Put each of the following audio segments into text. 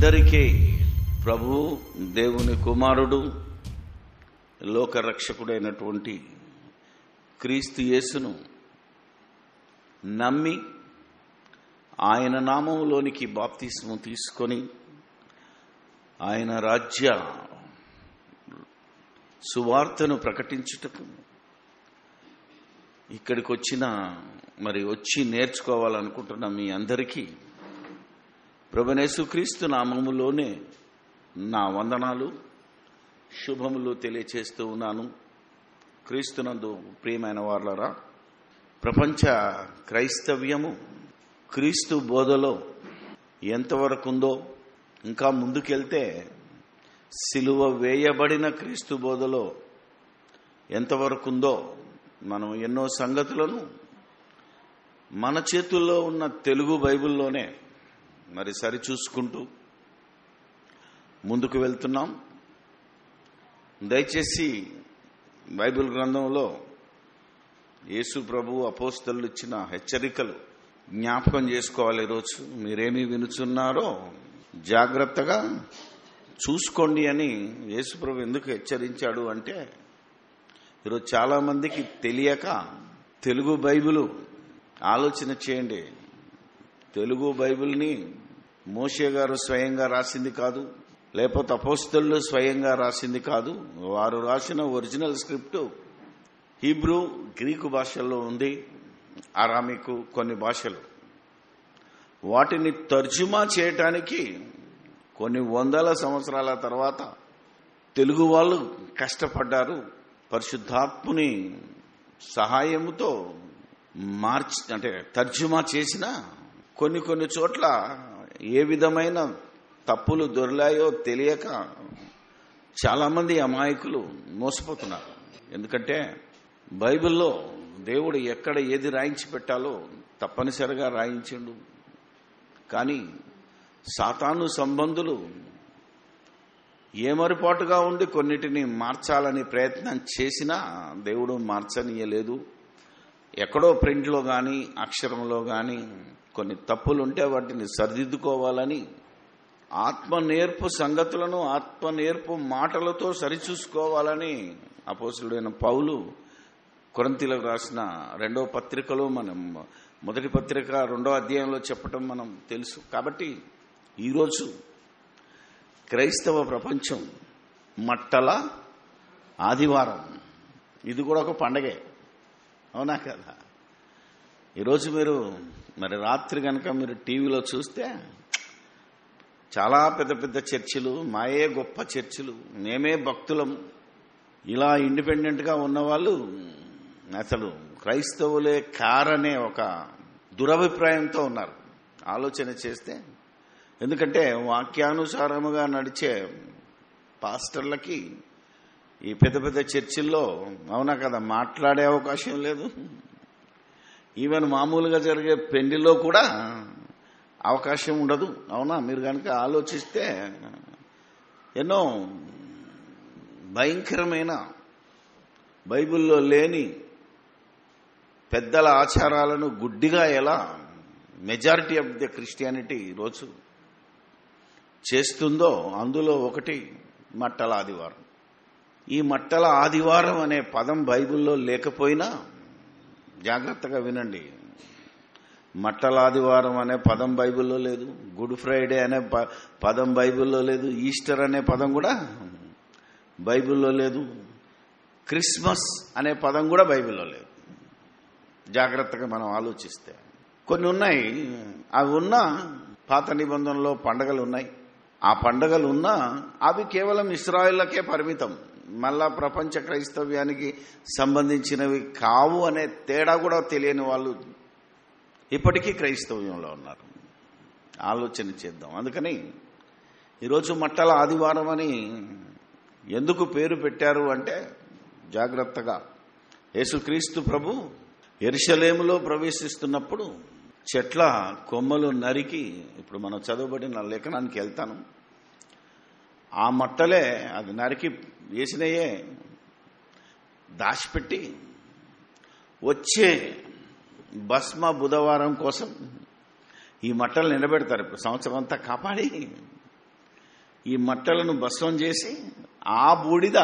అందరికీ ప్రభు దేవుని కుమారుడు లోకరక్షకుడైనటువంటి క్రీస్తు యేసును నమ్మి ఆయన నామంలోనికి బాప్తిస్ము తీసుకొని ఆయన రాజ్య సువార్తను ప్రకటించుటకు ఇక్కడికి వచ్చిన మరి వచ్చి నేర్చుకోవాలనుకుంటున్న మీ అందరికీ ప్రభనేసుక్రీస్తు నామములోనే నా వందనాలు శుభములు తెలియచేస్తూ ఉన్నాను క్రీస్తునందు ప్రియమైన వార్లరా ప్రపంచ క్రైస్తవ్యము క్రీస్తు బోధలో ఎంతవరకు ఉందో ఇంకా ముందుకెళ్తే సిలువ వేయబడిన క్రీస్తు బోధలో ఎంతవరకు ఉందో మనం ఎన్నో సంగతులను మన చేతుల్లో ఉన్న తెలుగు బైబిల్లోనే మరి సరిచూసుకుంటూ ముందుకు వెళ్తున్నాం దయచేసి బైబిల్ గ్రంథంలో యేసు ప్రభు అపోస్తలు ఇచ్చిన హెచ్చరికలు జ్ఞాపకం చేసుకోవాలి ఈరోజు మీరేమి వినుచున్నారో జాగ్రత్తగా చూసుకోండి అని యేసు ప్రభు ఎందుకు హెచ్చరించాడు అంటే ఈరోజు చాలా మందికి తెలియక తెలుగు బైబిలు ఆలోచన చేయండి తెలుగు బైబిల్ని మోషే గారు స్వయంగా రాసింది కాదు లేకపోతే అపోస్తలు స్వయంగా రాసింది కాదు వారు రాసిన ఒరిజినల్ స్క్రిప్ట్ హీబ్రూ గ్రీకు భాషల్లో ఉంది అరామికు కొన్ని భాషలు వాటిని తర్జుమా చేయటానికి కొన్ని వందల సంవత్సరాల తర్వాత తెలుగు వాళ్ళు కష్టపడ్డారు పరిశుద్ధాత్ముని సహాయముతో మార్చి అంటే తర్జుమా చేసిన కొన్ని కొన్ని చోట్ల ఏ విధమైన తప్పులు దొరిలాయో తెలియక చాలామంది అమాయకులు మోసపోతున్నారు ఎందుకంటే బైబిల్లో దేవుడు ఎక్కడ ఏది రాయించి పెట్టాలో తప్పనిసరిగా రాయించిండు కానీ సాతాను సంబంధులు ఏమరిపాటుగా ఉండి కొన్నిటిని మార్చాలని ప్రయత్నం చేసినా దేవుడు మార్చనీయలేదు ఎక్కడో ప్రింట్లో కానీ అక్షరంలో కానీ కొన్ని తప్పులుంటే వాటిని సరిదిద్దుకోవాలని ఆత్మ నేర్పు సంగతులను ఆత్మ నేర్పు మాటలతో సరిచూసుకోవాలని అపోసుడైన పౌలు కొరంతిలకు రాసిన రెండో పత్రికలో మనం మొదటి పత్రిక రెండో అధ్యాయంలో చెప్పటం మనం తెలుసు కాబట్టి ఈరోజు క్రైస్తవ ప్రపంచం మట్టల ఆదివారం ఇది కూడా ఒక పండగే అవునా కదా ఈరోజు మీరు మరి రాత్రి కనుక మీరు టీవీలో చూస్తే చాలా పెద్ద పెద్ద చర్చిలు మాయే గొప్ప చర్చిలు మేమే భక్తులం ఇలా ఇండిపెండెంట్గా ఉన్నవాళ్ళు అసలు క్రైస్తవులే కారనే ఒక దురభిప్రాయంతో ఉన్నారు ఆలోచన చేస్తే ఎందుకంటే వాక్యానుసారముగా నడిచే పాస్టర్లకి ఈ పెద్ద పెద్ద చర్చిల్లో అవునా కదా మాట్లాడే అవకాశం లేదు ఈవెన్ మామూలుగా జరిగే పెళ్లిలో కూడా అవకాశం ఉండదు అవునా మీరు కనుక ఆలోచిస్తే ఎన్నో భయంకరమైన బైబిల్లో లేని పెద్దల ఆచారాలను గుడ్డిగా ఎలా మెజారిటీ ఆఫ్ ద క్రిస్టియానిటీ ఈరోజు చేస్తుందో అందులో ఒకటి మట్టల ఆదివారం ఈ మట్టల ఆదివారం అనే పదం బైబిల్లో లేకపోయినా జాగ్రత్తగా వినండి మట్టల ఆదివారం అనే పదం బైబిల్లో లేదు గుడ్ ఫ్రైడే అనే పదం బైబిల్లో లేదు ఈస్టర్ అనే పదం కూడా బైబిల్లో లేదు క్రిస్మస్ అనే పదం కూడా బైబిల్లో లేదు జాగ్రత్తగా మనం ఆలోచిస్తే కొన్ని ఉన్నాయి అవి ఉన్న పాత నిబంధనలో పండగలు ఉన్నాయి ఆ పండగలు ఉన్నా అవి కేవలం ఇస్రాయిల్లకే పరిమితం మళ్ళా ప్రపంచ క్రైస్తవ్యానికి సంబంధించినవి కావు అనే తేడా కూడా తెలియని వాళ్ళు ఇప్పటికీ క్రైస్తవ్యంలో ఉన్నారు ఆలోచన చేద్దాం అందుకని ఈరోజు మట్టల ఆదివారం అని ఎందుకు పేరు పెట్టారు అంటే జాగ్రత్తగా యేసుక్రీస్తు ప్రభు ఎరుషలేములో ప్రవేశిస్తున్నప్పుడు చెట్ల కొమ్మలు నరికి ఇప్పుడు మనం చదవబడిన లేఖనానికి వెళ్తాను ఆ మట్టలే అది నరికి వేసినయే దాచిపెట్టి వచ్చే భస్మ బుధవారం కోసం ఈ మట్టలు నిలబెడతారు ఇప్పుడు సంవత్సరం అంతా కాపాడి ఈ మట్టలను భస్వం చేసి ఆ బూడిద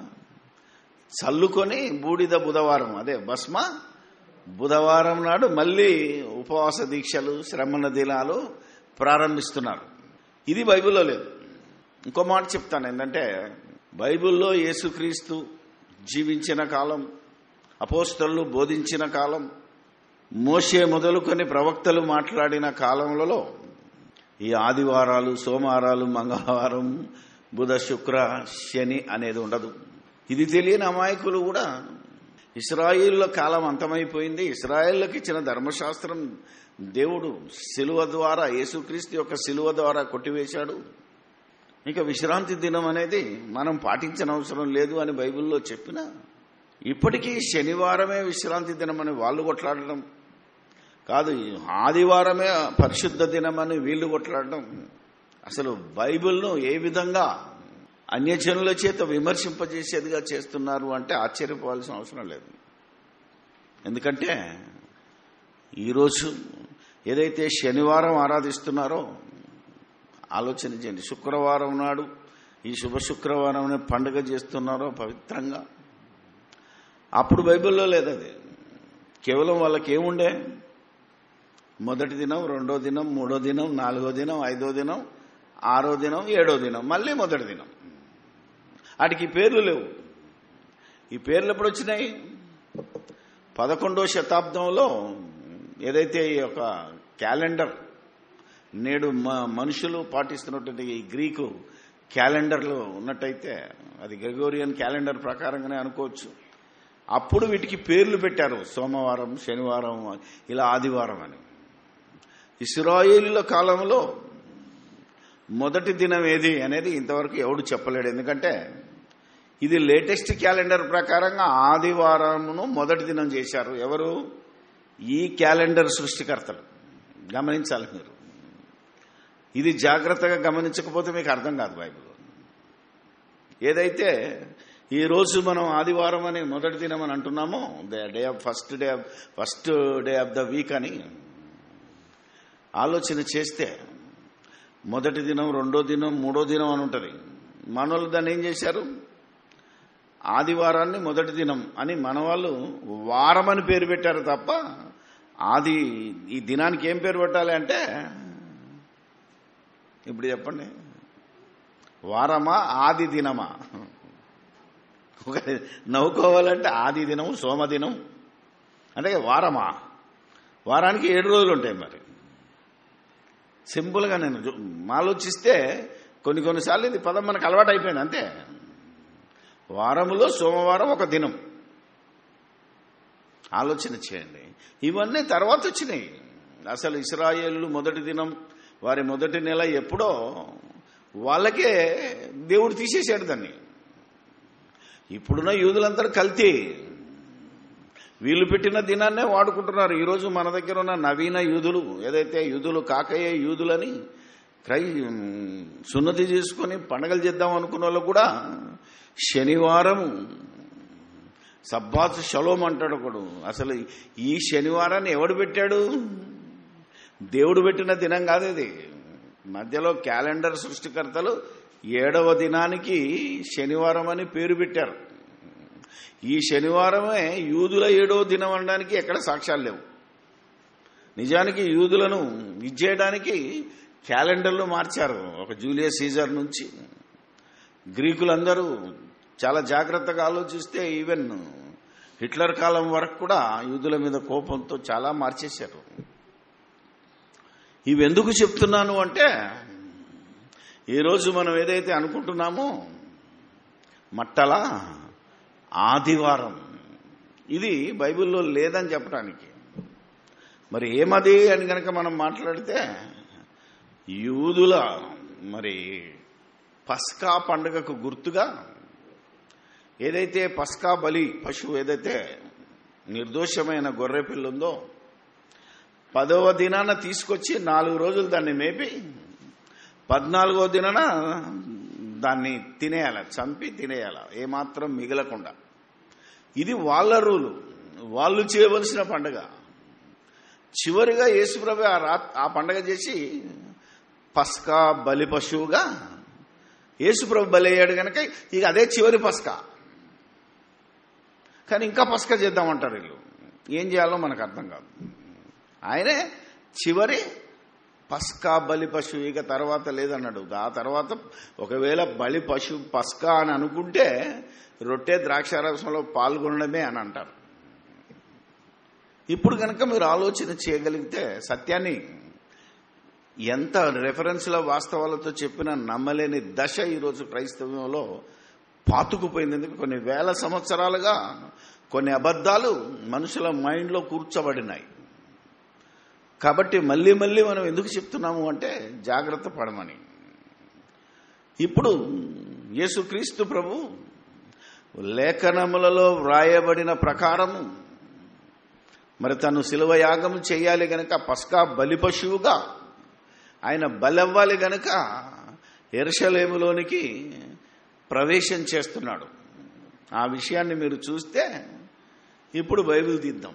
చల్లుకొని బూడిద బుధవారం అదే భస్మ బుధవారం నాడు మళ్ళీ ఉపవాస దీక్షలు శ్రమణ దినాలు ప్రారంభిస్తున్నారు ఇది బైబిల్లో లేదు ఇంకో మాట చెప్తాను ఏంటంటే బైబిల్లో యేసుక్రీస్తు జీవించిన కాలం అపోస్తలు బోధించిన కాలం మోసే మొదలుకొని ప్రవక్తలు మాట్లాడిన కాలంలో ఈ ఆదివారాలు సోమవారాలు మంగళవారం బుధ శుక్ర శని అనేది ఉండదు ఇది తెలియని అమాయకులు కూడా ఇస్రాయిల్ల కాలం అంతమైపోయింది ఇస్రాయిల్కి ఇచ్చిన ధర్మశాస్త్రం దేవుడు శిలువ ద్వారా యేసుక్రీస్తు యొక్క శిలువ ద్వారా కొట్టివేశాడు ఇక విశ్రాంతి దినం అనేది మనం పాటించిన అవసరం లేదు అని బైబిల్లో చెప్పిన ఇప్పటికీ శనివారమే విశ్రాంతి దినం అని వాళ్ళు కొట్లాడడం కాదు ఆదివారమే పరిశుద్ధ దినం అని వీళ్ళు కొట్లాడడం అసలు బైబిల్ను ఏ విధంగా అన్యజనుల చేత విమర్శింపజేసేదిగా చేస్తున్నారు అంటే ఆశ్చర్యపోవాల్సిన అవసరం లేదు ఎందుకంటే ఈరోజు ఏదైతే శనివారం ఆరాధిస్తున్నారో ఆలోచన చేయండి శుక్రవారం నాడు ఈ శుభ శుక్రవారం అనే పండుగ చేస్తున్నారో పవిత్రంగా అప్పుడు బైబిల్లో లేదు అది కేవలం వాళ్ళకి ఏముండే మొదటి దినం రెండో దినం మూడో దినం నాలుగో దినం ఐదో దినం ఆరో దినం ఏడో దినం మళ్ళీ మొదటి దినం వాటికి పేర్లు లేవు ఈ పేర్లు ఎప్పుడు వచ్చినాయి పదకొండో శతాబ్దంలో ఏదైతే ఈ యొక్క క్యాలెండర్ నేడు మనుషులు పాటిస్తున్నటువంటి ఈ గ్రీకు క్యాలెండర్లో ఉన్నట్టయితే అది గ్రెగోరియన్ క్యాలెండర్ ప్రకారంగానే అనుకోవచ్చు అప్పుడు వీటికి పేర్లు పెట్టారు సోమవారం శనివారం ఇలా ఆదివారం అని ఇస్రాయేలీల కాలంలో మొదటి దినం ఏది అనేది ఇంతవరకు ఎవడు చెప్పలేడు ఎందుకంటే ఇది లేటెస్ట్ క్యాలెండర్ ప్రకారంగా ఆదివారమును మొదటి దినం చేశారు ఎవరు ఈ క్యాలెండర్ సృష్టికర్తలు గమనించాలి మీరు ఇది జాగ్రత్తగా గమనించకపోతే మీకు అర్థం కాదు బైబిల్ ఏదైతే ఈ రోజు మనం ఆదివారం అని మొదటి దినం అని అంటున్నామో day day of first day of first day of the week అని ఆలోచన చేస్తే మొదటి దినం రెండో దినం మూడో దినం అని ఉంటుంది మనోళ్ళు దాన్ని ఏం చేశారు ఆదివారాన్ని మొదటి దినం అని మన వాళ్ళు వారం అని పేరు పెట్టారు తప్ప ఆది ఈ దినానికి ఏం పేరు పెట్టాలి అంటే ఇప్పుడు చెప్పండి వారమా ఆది దినమా ఒక నవ్వుకోవాలంటే ఆది దినం సోమదినం అంటే వారమా వారానికి ఏడు రోజులు ఉంటాయి మరి సింపుల్గా నేను చూ- ఆలోచిస్తే కొన్ని కొన్నిసార్లు ఇది పదం మనకు అలవాటు అయిపోయింది అంతే వారములో సోమవారం ఒక దినం ఆలోచన చేయండి ఇవన్నీ తర్వాత వచ్చినాయి అసలు ఇస్రాయేలు మొదటి దినం వారి మొదటి నెల ఎప్పుడో వాళ్ళకే దేవుడు తీసేశాడు దాన్ని ఇప్పుడున్న యూదులందరూ కల్తీ వీళ్ళు పెట్టిన దినాన్నే వాడుకుంటున్నారు ఈరోజు మన దగ్గర ఉన్న నవీన యూదులు ఏదైతే యూదులు కాకయ్యే యూదులని క్రై సున్నతి చేసుకొని పండగలు చేద్దాం అనుకున్న వాళ్ళు కూడా శనివారం సబ్బాత్ షలోం అంటాడు ఒకడు అసలు ఈ శనివారాన్ని ఎవడు పెట్టాడు దేవుడు పెట్టిన దినం కాదు ఇది మధ్యలో క్యాలెండర్ సృష్టికర్తలు ఏడవ దినానికి శనివారం అని పేరు పెట్టారు ఈ శనివారమే యూదుల ఏడవ దినం అనడానికి ఎక్కడ సాక్ష్యాలు లేవు నిజానికి యూదులను ఇచ్చేయడానికి క్యాలెండర్లు మార్చారు ఒక జూలియస్ సీజర్ నుంచి గ్రీకులందరూ చాలా జాగ్రత్తగా ఆలోచిస్తే ఈవెన్ హిట్లర్ కాలం వరకు కూడా యూదుల మీద కోపంతో చాలా మార్చేశారు ఇవి ఎందుకు చెప్తున్నాను అంటే ఈరోజు మనం ఏదైతే అనుకుంటున్నామో మట్టల ఆదివారం ఇది బైబిల్లో లేదని చెప్పడానికి మరి ఏమది అని కనుక మనం మాట్లాడితే యూదుల మరి పస్కా పండుగకు గుర్తుగా ఏదైతే పస్కా బలి పశువు ఏదైతే నిర్దోషమైన గొర్రె పిల్ల ఉందో పదవ దినాన తీసుకొచ్చి నాలుగు రోజులు దాన్ని మేపి పద్నాలుగో దినాన దాన్ని తినేయాల చంపి తినేయాల ఏమాత్రం మిగలకుండా ఇది వాళ్ళ రూలు వాళ్ళు చేయవలసిన పండుగ చివరిగా యేసుప్రభు ఆ రా ఆ పండగ చేసి పస్కా బలి పశువుగా యేసుప్రభు బలయ్యాడు కనుక ఇక అదే చివరి పస్క కానీ ఇంకా పస్క చేద్దామంటారు వీళ్ళు ఏం చేయాలో మనకు అర్థం కాదు ఆయనే చివరి పస్కా బలి పశువు ఇక తర్వాత లేదన్నాడు ఆ తర్వాత ఒకవేళ బలి పశువు పస్కా అని అనుకుంటే రొట్టె ద్రాక్షారసంలో పాల్గొనడమే అని అంటారు ఇప్పుడు కనుక మీరు ఆలోచన చేయగలిగితే సత్యాన్ని ఎంత రెఫరెన్స్ల వాస్తవాలతో చెప్పినా నమ్మలేని దశ ఈరోజు క్రైస్తవంలో పాతుకుపోయింది ఎందుకంటే కొన్ని వేల సంవత్సరాలుగా కొన్ని అబద్ధాలు మనుషుల మైండ్లో కూర్చోబడినాయి కాబట్టి మళ్ళీ మళ్ళీ మనం ఎందుకు చెప్తున్నాము అంటే జాగ్రత్త పడమని ఇప్పుడు యేసుక్రీస్తు ప్రభు లేఖనములలో వ్రాయబడిన ప్రకారము మరి తను శిలువ యాగం చేయాలి గనక పస్కా బలి పశువుగా ఆయన బలవ్వాలి గనక ఎరుషలేములోనికి ప్రవేశం చేస్తున్నాడు ఆ విషయాన్ని మీరు చూస్తే ఇప్పుడు బైబిల్ తీద్దాం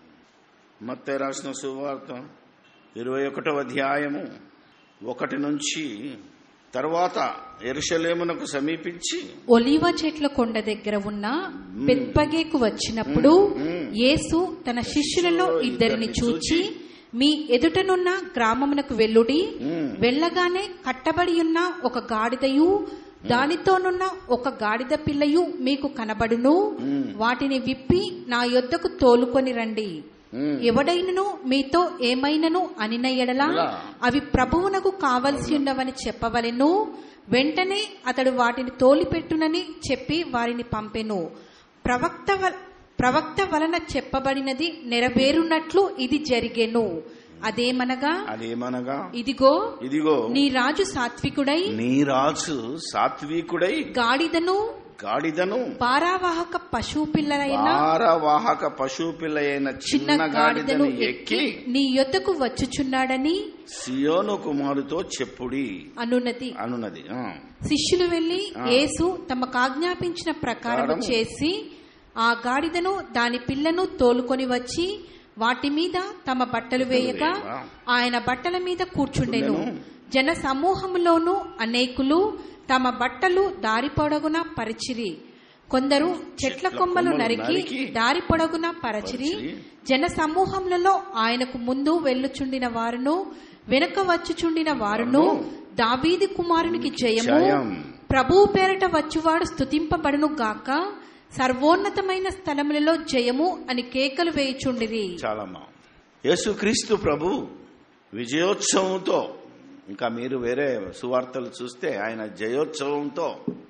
మత్తే రాసిన సువార్త ఇరవై ఒకటవ అధ్యాయము ఒకటి నుంచి తర్వాత ఎరుషలేమునకు సమీపించి ఒలీవ చెట్ల కొండ దగ్గర ఉన్న బెత్పగేకు వచ్చినప్పుడు యేసు తన శిష్యులలో ఇద్దరిని చూచి మీ ఎదుటనున్న గ్రామమునకు వెళ్ళుడి వెళ్ళగానే కట్టబడి ఉన్న ఒక గాడిదయు దానితోనున్న ఒక గాడిద పిల్లయు మీకు కనబడును వాటిని విప్పి నా యొద్దకు తోలుకొని రండి ఎవడైనను మీతో ఏమైనను అనిన ఎడల అవి ప్రభువునకు కావలసి ఉన్నవని చెప్పవలెను వెంటనే అతడు వాటిని తోలిపెట్టునని చెప్పి వారిని పంపెను ప్రవక్త వ- ప్రవక్త వలన చెప్పబడినది నెరవేరునట్లు ఇది జరిగెను అదేమనగా అదేమనగా ఇదిగో ఇదిగో నీ రాజు సాత్వికుడై నీ రాజు సాత్వికుడై గాడిదను గాడిదను పారావాహక పశువు పిల్లలైన భారవాహక పశువు పిల్ల అయిన చిన్న చిన్న గాడిదను గాడిదను ఎక్కి ఎక్కి నీ యొద్దకు వచ్చుచున్నాడని సియోను కుమారుతో చెప్పుడి అనున్నది అనున్నది ఆ. శిష్యులు వెళ్లి ఆ. యేసు తమకు ఆజ్ఞాపించిన ప్రకారం ప్రకారము. చేసి ఆ గాడిదను దాని పిల్లను తోలుకొని వచ్చి వాటి మీద తమ బట్టలు వేయగా వేయగా. ఆయన బట్టల మీద కూర్చుండెను కూర్చుండెను. జన సమూహములోను అనేకులు తమ బట్టలు దారి పొడగున పరిచిరి కొందరు చెట్ల కొమ్మలు నరికి నరికి దారి పొడగున పరచిరి పరిచిరి. జన సమూహములలో ఆయనకు ముందు వెళ్ళుచుండిన వారును వెనుక వచ్చుచుండిన వారును దావీది కుమారునికి జయము జయం. ప్రభువు పేరట వచ్చువాడు స్తుతింపబడును గాక సర్వోన్నతమైన స్థలములలో జయము అని కేకలు వేయుచుండిరి చాలా మా యేసుక్రీస్తు ప్రభు విజయోత్సవంతో ఇంకా మీరు వేరే సువార్తలు చూస్తే ఆయన జయోత్సవంతో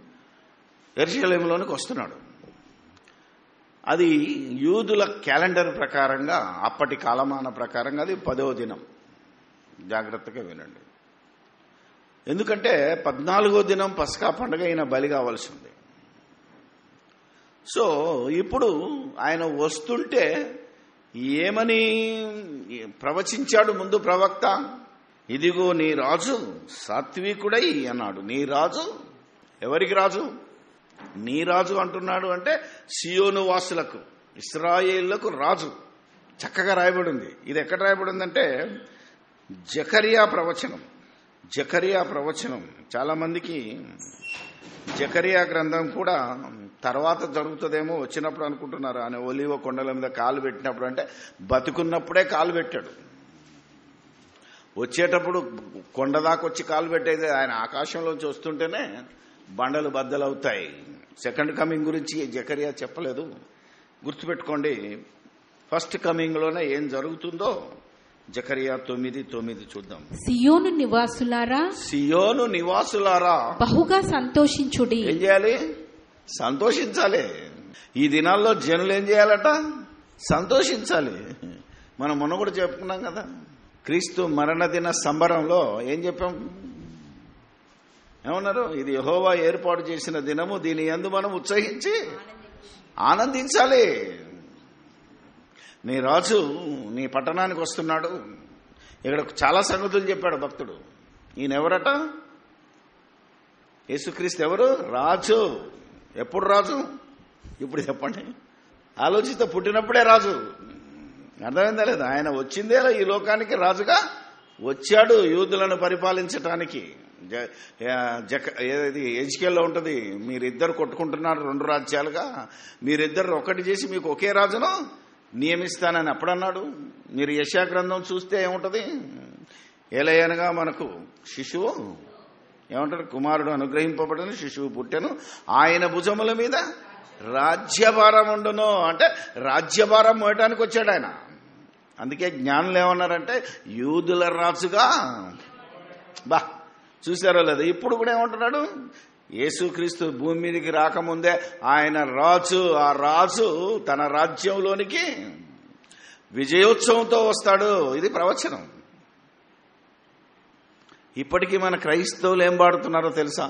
ఎరుశలేంలోనికి వస్తున్నాడు అది యూదుల క్యాలెండర్ ప్రకారంగా అప్పటి కాలమాన ప్రకారంగా అది పదవ దినం జాగ్రత్తగా వినండి ఎందుకంటే పద్నాలుగో దినం పస్కా పండుగ అయిన బలి కావాల్సి ఉంది సో ఇప్పుడు ఆయన వస్తుంటే ఏమని ప్రవచించాడు ముందు ప్రవక్త ఇదిగో నీ రాజు సాత్వికుడై అన్నాడు నీ రాజు ఎవరికి రాజు నీ రాజు అంటున్నాడు అంటే సియోను వాసులకు ఇస్రాయేళ్లకు రాజు చక్కగా రాయబడింది ఇది ఎక్కడ రాయబడిందంటే జకరియా ప్రవచనం జకరియా ప్రవచనం చాలా మందికి జకరియా గ్రంథం కూడా తర్వాత జరుగుతుందేమో వచ్చినప్పుడు అనుకుంటున్నారు ఆయన ఒలివ కొండల మీద కాలు పెట్టినప్పుడు అంటే బతుకున్నప్పుడే కాలు పెట్టాడు వచ్చేటప్పుడు కొండ దాకా వచ్చి కాలు పెట్టేది ఆయన ఆకాశంలోంచి వస్తుంటేనే బండలు బద్దలవుతాయి సెకండ్ కమింగ్ గురించి జకరియా చెప్పలేదు గుర్తుపెట్టుకోండి ఫస్ట్ కమింగ్లోనే ఏం జరుగుతుందో జకరియా తొమ్మిది తొమ్మిది చూద్దాం సియోను నివాసులారా సియోను నివాసులారా బహుగా సంతోషించుడి ఏం చేయాలి సంతోషించాలి ఈ దినాల్లో జనులు ఏం చేయాలట సంతోషించాలి మనం మొన్న కూడా చెప్పుకున్నాం కదా క్రీస్తు మరణ దిన సంబరంలో ఏం చెప్పాం ఏమన్నారు ఇది యహోవా ఏర్పాటు చేసిన దినము దీని యందు మనం ఉత్సహించి ఆనందించాలి నీ రాజు నీ పట్టణానికి వస్తున్నాడు ఇక్కడ చాలా సంగతులు చెప్పాడు భక్తుడు ఈయన ఎవరట యేసుక్రీస్తు ఎవరు రాజు ఎప్పుడు రాజు ఇప్పుడు చెప్పండి ఆలోచిత పుట్టినప్పుడే రాజు అర్థమైందా లేదా ఆయన వచ్చిందే ఈ లోకానికి రాజుగా వచ్చాడు యూదులను పరిపాలించటానికి జ- ఆ, జక ఏది ఎజ్కేల్లో ఉంటుంది మీరిద్దరు కొట్టుకుంటున్నారు రెండు రాజ్యాలుగా మీరిద్దరు ఒకటి చేసి మీకు ఒకే రాజును నియమిస్తానని అప్పుడన్నాడు మీరు యశా గ్రంథం చూస్తే ఏముంటది ఏలయనగా మనకు శిశువు ఏమంటారు కుమారుడు అనుగ్రహింపబడిన శిశువు పుట్టెను ఆయన భుజముల మీద రాజ్యభారం ఉండును అంటే రాజ్యభారం మోయటానికి వచ్చాడు ఆయన అందుకే జ్ఞానులు ఏమన్నారంటే యూదుల రాజుగా బా చూసారో లేదా ఇప్పుడు కూడా ఏమంటున్నాడు యేసుక్రీస్తు భూమి మీదకి రాకముందే ఆయన రాజు ఆ రాజు తన రాజ్యంలోనికి విజయోత్సవంతో వస్తాడు ఇది ప్రవచనం ఇప్పటికీ మన క్రైస్తవులు ఏం పాడుతున్నారో తెలుసా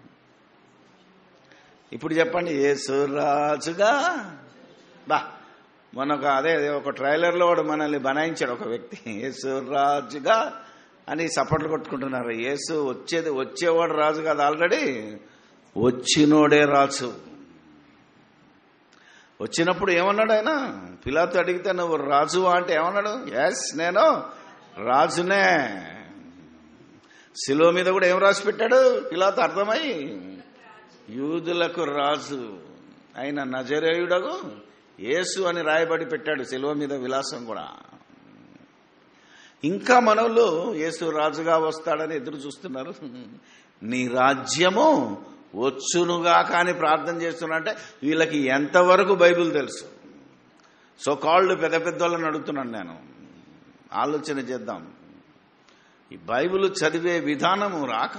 ఇప్పుడు చెప్పండి యేసురాజుగా బా మన ఒక అదే ఒక ట్రైలర్లో వాడు మనల్ని బనాయించాడు ఒక వ్యక్తి యేసురాజుగా అని సపోర్ట్లు కొట్టుకుంటున్నారు యేసు వచ్చేది వచ్చేవాడు రాజు కాదు ఆల్రెడీ వచ్చినోడే రాజు వచ్చినప్పుడు ఏమన్నాడు ఆయన పిలాతో అడిగితే నువ్వు రాజు అంటే ఏమన్నాడు ఎస్ నేను రాజునే శిలో మీద కూడా ఏం రాసి పెట్టాడు పిలాతో అర్థమై యూదులకు రాజు అయిన నజరేయుడగు యేసు అని రాయబడి పెట్టాడు శిలువ మీద విలాసం కూడా ఇంకా మనవులు యేసు రాజుగా వస్తాడని ఎదురు చూస్తున్నారు నీ రాజ్యము వచ్చునుగా కానీ ప్రార్థన చేస్తున్నంటే వీళ్ళకి ఎంతవరకు బైబిల్ తెలుసు సో కాళ్ళు పెద్ద పెద్ద వాళ్ళని అడుగుతున్నాను నేను ఆలోచన చేద్దాం ఈ బైబిల్ చదివే విధానము రాక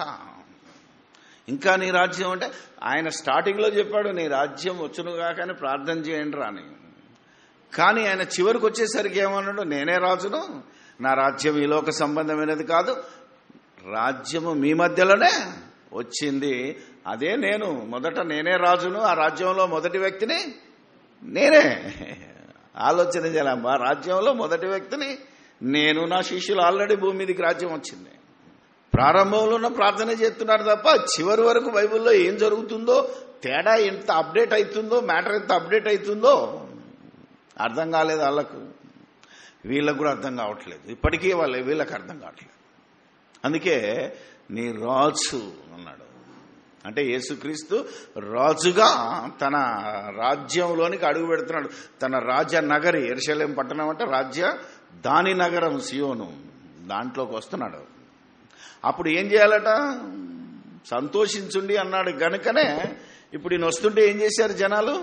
ఇంకా నీ రాజ్యం అంటే ఆయన స్టార్టింగ్లో చెప్పాడు నీ రాజ్యం వచ్చునుగా కానీ ప్రార్థన చేయండి రాని కానీ ఆయన చివరికి వచ్చేసరికి ఏమన్నాడు నేనే రాజును నా రాజ్యం ఈ లోక సంబంధమైనది కాదు రాజ్యము మీ మధ్యలోనే వచ్చింది అదే నేను మొదట నేనే రాజును ఆ రాజ్యంలో మొదటి వ్యక్తిని నేనే ఆలోచన చేయాలి మా రాజ్యంలో మొదటి వ్యక్తిని నేను నా శిష్యులు ఆల్రెడీ భూమి మీదకి రాజ్యం వచ్చింది ప్రారంభంలోనే ప్రార్థన చేస్తున్నారు తప్ప చివరి వరకు బైబిల్లో ఏం జరుగుతుందో తేడా ఎంత అప్డేట్ అవుతుందో మ్యాటర్ ఎంత అప్డేట్ అవుతుందో అర్థం కాలేదు వాళ్ళకు వీళ్ళకు కూడా అర్థం కావట్లేదు ఇప్పటికీ వాళ్ళ వీళ్ళకి అర్థం కావట్లేదు అందుకే నీ రాజు అన్నాడు అంటే యేసుక్రీస్తు రాజుగా తన రాజ్యంలోనికి అడుగు పెడుతున్నాడు తన రాజ్య నగరి ఎరుశలేం పట్టణం అంటే రాజ్య దాని నగరం సియోను దాంట్లోకి వస్తున్నాడు అప్పుడు ఏం చేయాలట సంతోషించుండి అన్నాడు గనుకనే ఇప్పుడు ఈయన వస్తుంటే ఏం చేశారు జనాలు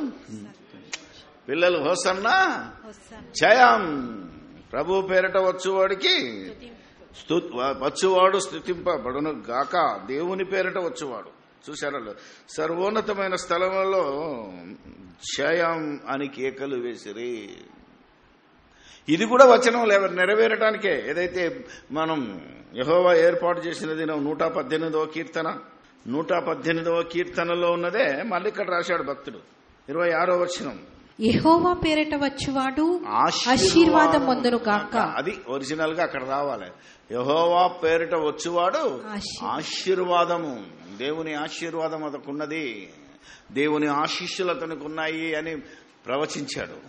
పిల్లలు హోసన్నా జయం ప్రభు పేరట వచ్చువాడికి స్తు- వచ్చువాడు స్థుతింపబడును గాక దేవుని పేరట వచ్చువాడు చూశారు సర్వోన్నతమైన స్థలములలో జయం అని కేకలు వేసిరి ఇది కూడా వచనం లేవ- నెరవేరటానికే ఏదైతే మనం యహోవా ఏర్పాటు చేసిన దినం నూట పద్దెనిమిదవ కీర్తన నూట పద్దెనిమిదవ కీర్తనలో ఉన్నదే మళ్ళీ ఇక్కడ రాశాడు భక్తుడు ఇరవై ఆరో వచనం యెహోవా పేరట వచ్చువాడు ఆశీర్వాదం పొందును గాక అది ఒరిజినల్ గా అక్కడ రావాలి యహోవా పేరిట వచ్చువాడు ఆశీ- ఆశీర్వాదము దేవుని ఆశీర్వాదం అతకున్నది దేవుని ఆశీస్సులు అతనికి ఉన్నాయి అని ప్రవచించాడు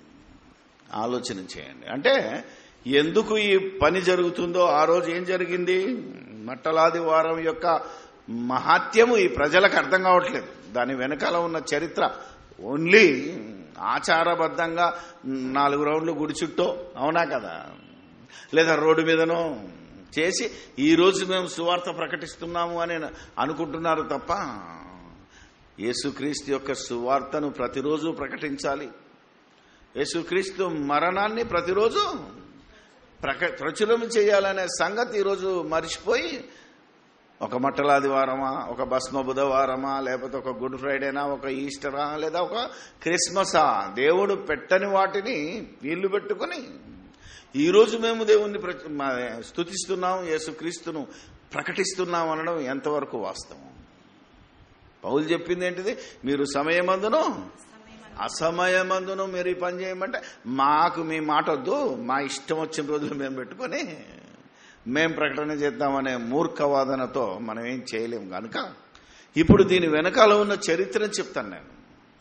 ఆలోచన చేయండి అంటే ఎందుకు ఈ పని జరుగుతుందో ఆ రోజు ఏం జరిగింది మట్టలాది వారం యొక్క మహాత్యము ఈ ప్రజలకు అర్థం కావట్లేదు దాని వెనకాల ఉన్న చరిత్ర ఓన్లీ ఆచారబద్ధంగా నాలుగు రౌండ్లు గుడి చుట్టూ అవునా కదా లేదా రోడ్డు మీదనో చేసి ఈ రోజు మేము సువార్త ప్రకటిస్తున్నాము అని అనుకుంటున్నారు తప్ప యేసుక్రీస్తు యొక్క సువార్తను ప్రతిరోజు ప్రకటించాలి యేసుక్రీస్తు మరణాన్ని ప్రతిరోజు ప్రక ప్రచురం చేయాలనే సంగతి ఈరోజు మర్చిపోయి ఒక మట్టలాదివారమా ఒక భస్మ బుధవారమా లేకపోతే ఒక గుడ్ ఫ్రైడేనా ఒక ఈస్టరా లేదా ఒక క్రిస్మసా దేవుడు పెట్టని వాటిని వీళ్ళు పెట్టుకొని ఈరోజు మేము దేవుణ్ణి ప్ర- మా- స్తుతిస్తున్నాం యేసుక్రీస్తును ప్రకటిస్తున్నాం అనడం ఎంతవరకు వాస్తవం పౌలు చెప్పింది ఏంటిది మీరు సమయమందును అసమయమందును మీరు ఈ పని చేయమంటే మాకు మీ మాట వద్దు మా ఇష్టం వచ్చిన రోజులు మేము పెట్టుకొని మేం ప్రకటన చేద్దామనే మూర్ఖవాదనతో మనం ఏం చేయలేం కనుక ఇప్పుడు దీని వెనకాల ఉన్న చరిత్రను చెప్తాను నేను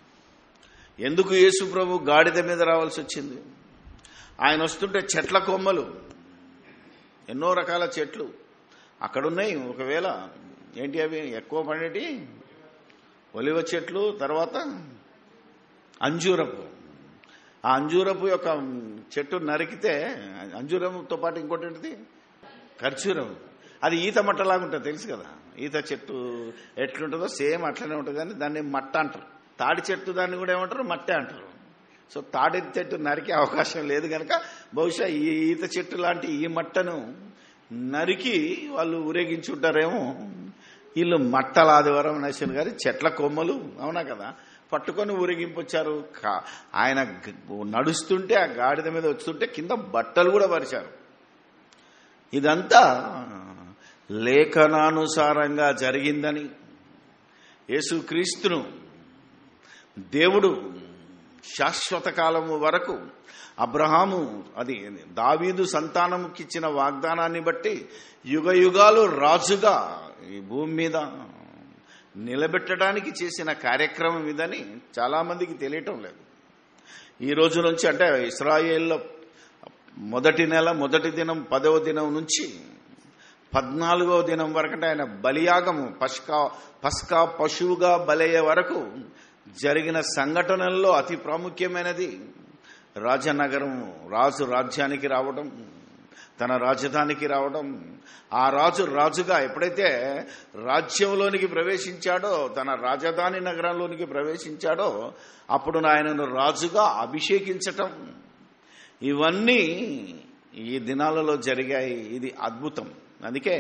ఎందుకు యేసు ప్రభు గాడిద మీద రావాల్సి వచ్చింది ఆయన వస్తుంటే చెట్ల కొమ్మలు ఎన్నో రకాల చెట్లు అక్కడున్నాయి ఒకవేళ ఏంటి అవి ఎక్కువ పండేటి ఒలివ చెట్లు తర్వాత అంజూరపు ఆ అంజూరపు యొక్క చెట్టు నరికితే అంజూరంతో పాటు ఇంకోటి ఏంటిది ఖర్జూరం అది ఈత మట్టలాగా ఉంటుంది తెలుసు కదా ఈత చెట్టు ఎట్లుంటుందో సేమ్ అట్లనే ఉంటుంది కానీ దాన్ని మట్ట అంటారు తాడి చెట్టు దాన్ని కూడా ఏమంటారు మట్టే అంటారు సో తాడి చెట్టు నరికే అవకాశం లేదు కనుక బహుశా ఈ ఈత చెట్టు లాంటి ఈ మట్టను నరికి వాళ్ళు ఊరేగించుంటారేమో వీళ్ళు మట్టల ఆదివారం నరసింహ గారి చెట్ల కొమ్మలు అవునా కదా పట్టుకొని ఊరేగింపొచ్చారు కా- ఆయన గ- నడుస్తుంటే ఆ గాడిద మీద వస్తుంటే కింద బట్టలు కూడా పరిచారు ఇదంతా లేఖనానుసారంగా జరిగిందని యేసుక్రీస్తును దేవుడు శాశ్వత కాలము వరకు అబ్రహాము అది దావీదు సంతానముకిచ్చిన వాగ్దానాన్ని బట్టి యుగ యుగాలు రాజుగా ఈ భూమి మీద నిలబెట్టడానికి చేసిన కార్యక్రమం ఇదని చాలా మందికి తెలియటం లేదు ఈ రోజు నుంచి అంటే ఇస్రాయేల్లో మొదటి నెల మొదటి దినం పదవ దినం నుంచి పద్నాలుగో దినం వరకు అంటే ఆయన బలియాగము పస్కా పస్కా పశువుగా బలయ్యే వరకు జరిగిన సంఘటనల్లో అతి ప్రాముఖ్యమైనది రాజనగరం రాజు రాజ్యానికి రావడం తన రాజధానికి రావడం ఆ రాజు రాజుగా ఎప్పుడైతే రాజ్యంలోనికి ప్రవేశించాడో తన రాజధాని నగరంలోనికి ప్రవేశించాడో అప్పుడు ఆయనను రాజుగా అభిషేకించటం ఇవన్నీ ఈ దినాలలో జరిగాయి ఇది అద్భుతం అందుకే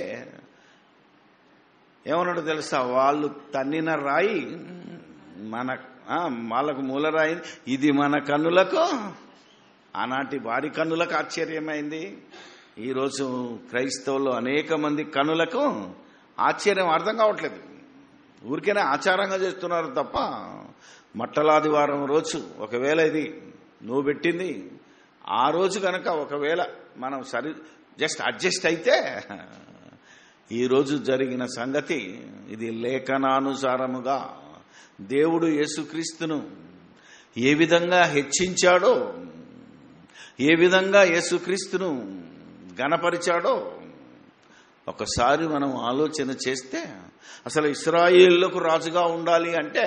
ఏమన్నాడు తెలుసా వాళ్ళు తన్నిన రాయి మన ఆ, వాళ్ళకు మూలరాయి ఇది మన కన్నులకు ఆనాటి వారి కన్నులకు ఆశ్చర్యమైంది ఈరోజు క్రైస్తవులు అనేక మంది కన్నులకు ఆశ్చర్యం అర్థం కావట్లేదు ఊరికేనే ఆచారంగా చేస్తున్నారు తప్ప మట్టలాదివారం రోజు ఒకవేళ ఇది నువ్వు పెట్టింది ఆ రోజు కనుక ఒకవేళ మనం సరి జస్ట్ అడ్జస్ట్ అయితే ఈ రోజు జరిగిన సంగతి ఇది లేఖనానుసారముగా దేవుడు యేసుక్రీస్తును ఏ విధంగా హెచ్చించాడో ఏ విధంగా యేసుక్రీస్తును గణపరిచాడో ఒకసారి మనం ఆలోచన చేస్తే అసలు ఇస్రాయేళ్లకు రాజుగా ఉండాలి అంటే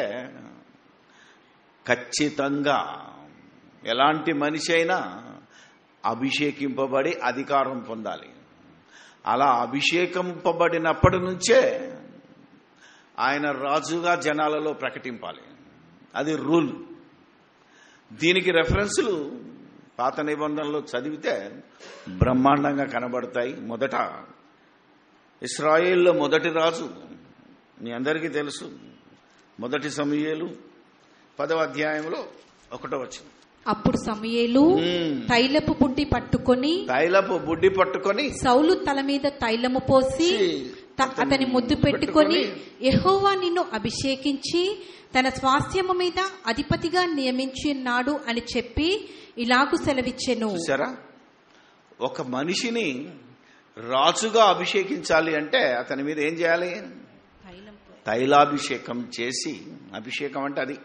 ఖచ్చితంగా ఎలాంటి మనిషి అయినా అభిషేకింపబడి అధికారం పొందాలి అలా అభిషేకింపబడినప్పటి నుంచే ఆయన రాజుగా జనాలలో ప్రకటింపాలి అది రూల్ దీనికి రెఫరెన్సులు పాత నిబంధనలు చదివితే బ్రహ్మాండంగా కనబడతాయి మొదట ఇస్రాయేల్లో మొదటి రాజు మీ అందరికీ తెలుసు మొదటి సమయాలు పదవ అధ్యాయంలో ఒకటో వచ్చింది అప్పుడు సమయేలు మ్మ్. తైలపు బుడ్డి పట్టుకొని తైలపు బుడ్డి పట్టుకొని సౌలు తల మీద తైలము పోసి త- అతని ముద్దు పెట్టుకొని యెహోవా నిన్ను అభిషేకించి తన స్వాస్థ్యము మీద అధిపతిగా నియమించున్నాడు అని చెప్పి ఇలాగు సెలవిచ్చెను చూసారా ఒక మనిషిని రాజుగా అభిషేకించాలి అంటే అతని మీద ఏం చేయాలి తైలాభిషేకం చేసి అభిషేకం అంటే అది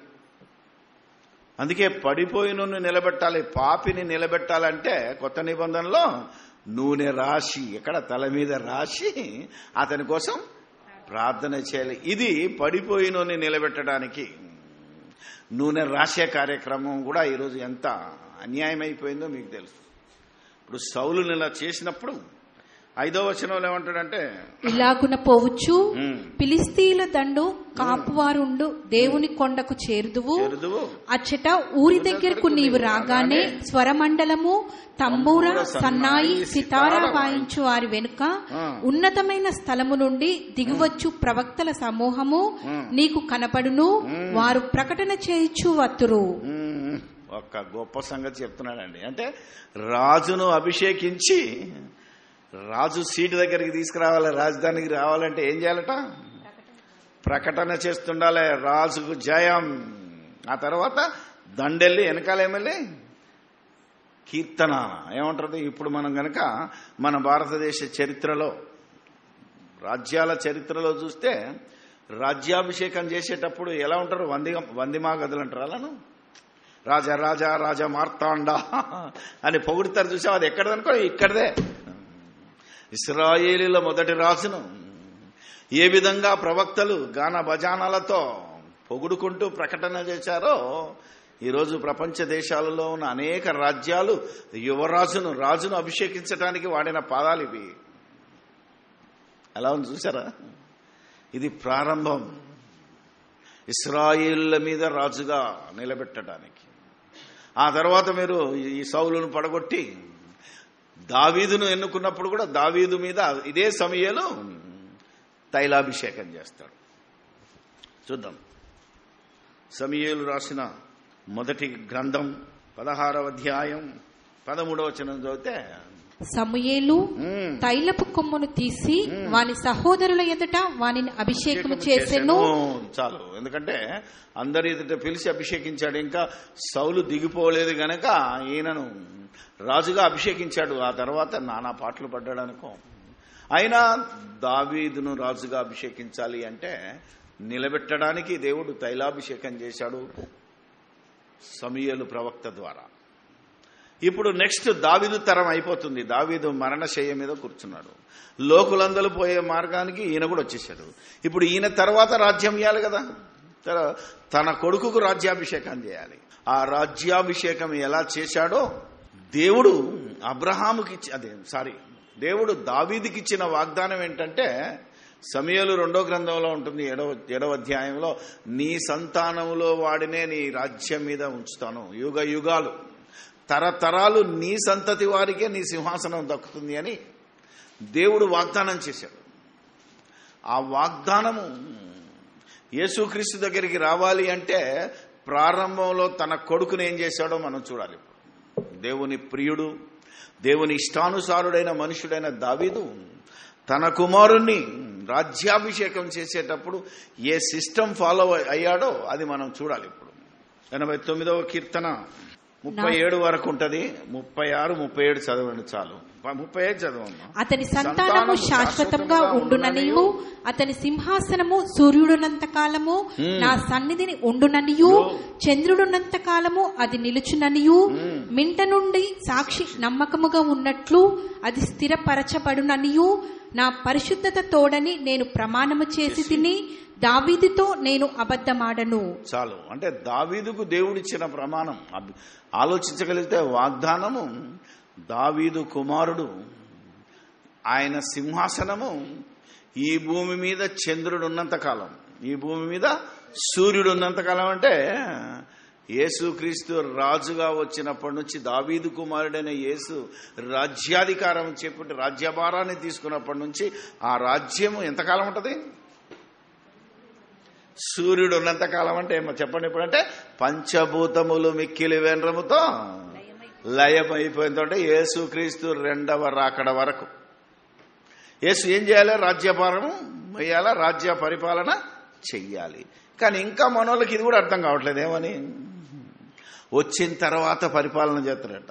అందుకే పడిపోయిన నిలబెట్టాలి పాపిని నిలబెట్టాలంటే కొత్త నిబంధనలో నూనె రాసి ఎక్కడ తల మీద రాసి అతని కోసం ప్రార్థన చేయాలి ఇది పడిపోయినోని నిలబెట్టడానికి నూనె రాసే కార్యక్రమం కూడా ఈరోజు ఎంత అన్యాయం అయిపోయిందో మీకు తెలుసు ఇప్పుడు సౌలు ఇలా చేసినప్పుడు ఐదో వచనంలో ఏమంటాడంటే ఇలాగున పోవచ్చు "ఉమ్, ఫిలిస్తీన్ల దండు కాపువారుండు దేవుని కొండకు చేరుదువు చేరుదువు అచ్చట ఊరి దగ్గరకు నీవు రాగానే స్వరమండలము తంబూర సన్నాయి సితారా వాయించు వారి వెనుక ఆ. ఉన్నతమైన స్థలము నుండి దిగువచ్చు ప్రవక్తల సమూహము నీకు కనపడును వారు ప్రకటన చేయుచు వత్తురు మ్మ్. ఒక గొప్ప సంగతి చెప్తున్నాడండి అంటే రాజును అభిషేకించి రాజు సీటు దగ్గరికి తీసుకురావాలి రాజధానికి రావాలంటే ఏం చేయాలట ప్రకటన చేస్తుండాలి రాజుకు జయం ఆ తర్వాత దండెళ్ళి వెనకాల ఏమెళ్ళి కీర్తన ఏమంటారు ఇప్పుడు మనం గనక మన భారతదేశ చరిత్రలో రాజ్యాల చరిత్రలో చూస్తే రాజ్యాభిషేకం చేసేటప్పుడు ఎలా ఉంటారు వంది వందిమా గదులు అంటారు అలాను రాజా రాజా రాజా మార్తాండ అని పొగుడుతారు చూసావు అది ఎక్కడదనుకో ఇక్కడదే ఇస్రాయేలీల మొదటి రాజును ఏ విధంగా ప్రవక్తలు గాన భజానాలతో పొగుడుకుంటూ ప్రకటన చేశారో ఈరోజు ప్రపంచ దేశాలలో ఉన్న అనేక రాజ్యాలు యువరాజును రాజును అభిషేకించడానికి వాడిన పాదాలు ఇవి ఎలా ఉంది చూసారా ఇది ప్రారంభం ఇస్రాయిల్ల మీద రాజుగా నిలబెట్టడానికి ఆ తర్వాత మీరు ఈ సౌలును పడగొట్టి దావీదును ఎన్నుకున్నప్పుడు కూడా దావీదు మీద ఇదే సమయంలో తైలాభిషేకం చేస్తాడు చూద్దాం సమయలు రాసిన మొదటి గ్రంథం పదహారవ అధ్యాయం పదమూడవ వచనం చదివితే సమూయేలు మ్మ్. తైలపు కొమ్మును తీసి వాని సహోదరుల ఎదుట వానిని అభిషేకము అభిషేకం చేసెను చేసెను. చాలు ఎందుకంటే అందరి ఎదుట పిలిచి అభిషేకించాడు ఇంకా సౌలు దిగిపోలేదు గనక ఈయనను రాజుగా అభిషేకించాడు ఆ తర్వాత నానా పాటలు పడ్డాడు అనుకో అయినా దావీదును రాజుగా అభిషేకించాలి అంటే నిలబెట్టడానికి దేవుడు తైలాభిషేకం చేశాడు సమీయలు ప్రవక్త ద్వారా ఇప్పుడు నెక్స్ట్ దావీదు తరం అయిపోతుంది దావీదు మరణశయ్య మీద కూర్చున్నాడు లోకులందరూ పోయే మార్గానికి ఈయన కూడా వచ్చేసాడు ఇప్పుడు ఈయన తర్వాత రాజ్యం ఇవ్వాలి కదా తర- తన కొడుకుకు రాజ్యాభిషేకం చేయాలి ఆ రాజ్యాభిషేకం ఎలా చేశాడో దేవుడు అబ్రహాముకి ఇచ్చి అదే సారీ దేవుడు దావీదికి ఇచ్చిన వాగ్దానం ఏంటంటే సమయలు రెండో గ్రంథంలో ఉంటుంది ఏడవ ఏడవ అధ్యాయంలో నీ సంతానములో వాడినే నీ రాజ్యం మీద ఉంచుతాను యుగ యుగాలు తరతరాలు నీ సంతతి వారికే నీ సింహాసనం దక్కుతుంది అని దేవుడు వాగ్దానం చేశాడు ఆ వాగ్దానము యేసుక్రీస్తు దగ్గరికి రావాలి అంటే ప్రారంభంలో తన కొడుకుని ఏం చేశాడో మనం చూడాలి దేవుని ప్రియుడు దేవుని ఇష్టానుసారుడైన మనుషుడైన దావీదు తన కుమారుణ్ణి రాజ్యాభిషేకం చేసేటప్పుడు ఏ సిస్టమ్ ఫాలో అయ్యాడో అది మనం చూడాలి ఇప్పుడు ఎనభై తొమ్మిదవ కీర్తన ముప్పై ఏడు వరకు ఉంటది ముప్పై ఆరు ముప్పై ఏడు చదవండి చాలు ముప్పై ఐదు చదవమ్మా అతని సంతానము సంతానము శాశ్వతంగా శాశ్వతంగా ఉండుననియు అతని సింహాసనము సూర్యుడున్నంత కాలము నా సన్నిధిని ఉండుననియు చంద్రుడున్నంత కాలము అది నిలుచుననియు మింట నుండి సాక్షి నమ్మకముగా ఉన్నట్లు అది స్థిరపరచబడుననియు నా పరిశుద్ధత తోడని నేను ప్రమాణము చేసి తిని దావీదుతో నేను అబద్ధమాడను చాలు అంటే దావీదుకు దేవుడిచ్చిన ప్రమాణం అబ్- ఆలోచించగలిగితే వాగ్దానము దావీదు కుమారుడు ఆయన సింహాసనము ఈ భూమి మీద చంద్రుడు ఉన్నంత కాలం ఈ భూమి మీద సూర్యుడు ఉన్నంత కాలం అంటే యేసుక్రీస్తు రాజుగా వచ్చినప్పటి నుంచి దావీదు కుమారుడైన యేసు రాజ్యాధికారం చెప్పి రాజ్యభారాన్ని తీసుకున్నప్పటి నుంచి ఆ రాజ్యము ఎంతకాలం ఉంటుంది సూర్యుడు ఉన్నంత కాలం అంటే ఏమో చెప్పండి ఇప్పుడంటే పంచభూతములు మిక్కిలి వెండ్రముతో లయమైపోయింది అంటే యేసుక్రీస్తు రెండవ రాకడ వరకు యేసు ఏం చేయాలి రాజ్యభారము వేయాలా రాజ్య పరిపాలన చెయ్యాలి కానీ ఇంకా మనోళ్ళకి ఇది కూడా అర్థం కావట్లేదు ఏమని వచ్చిన తర్వాత పరిపాలన చేస్తారట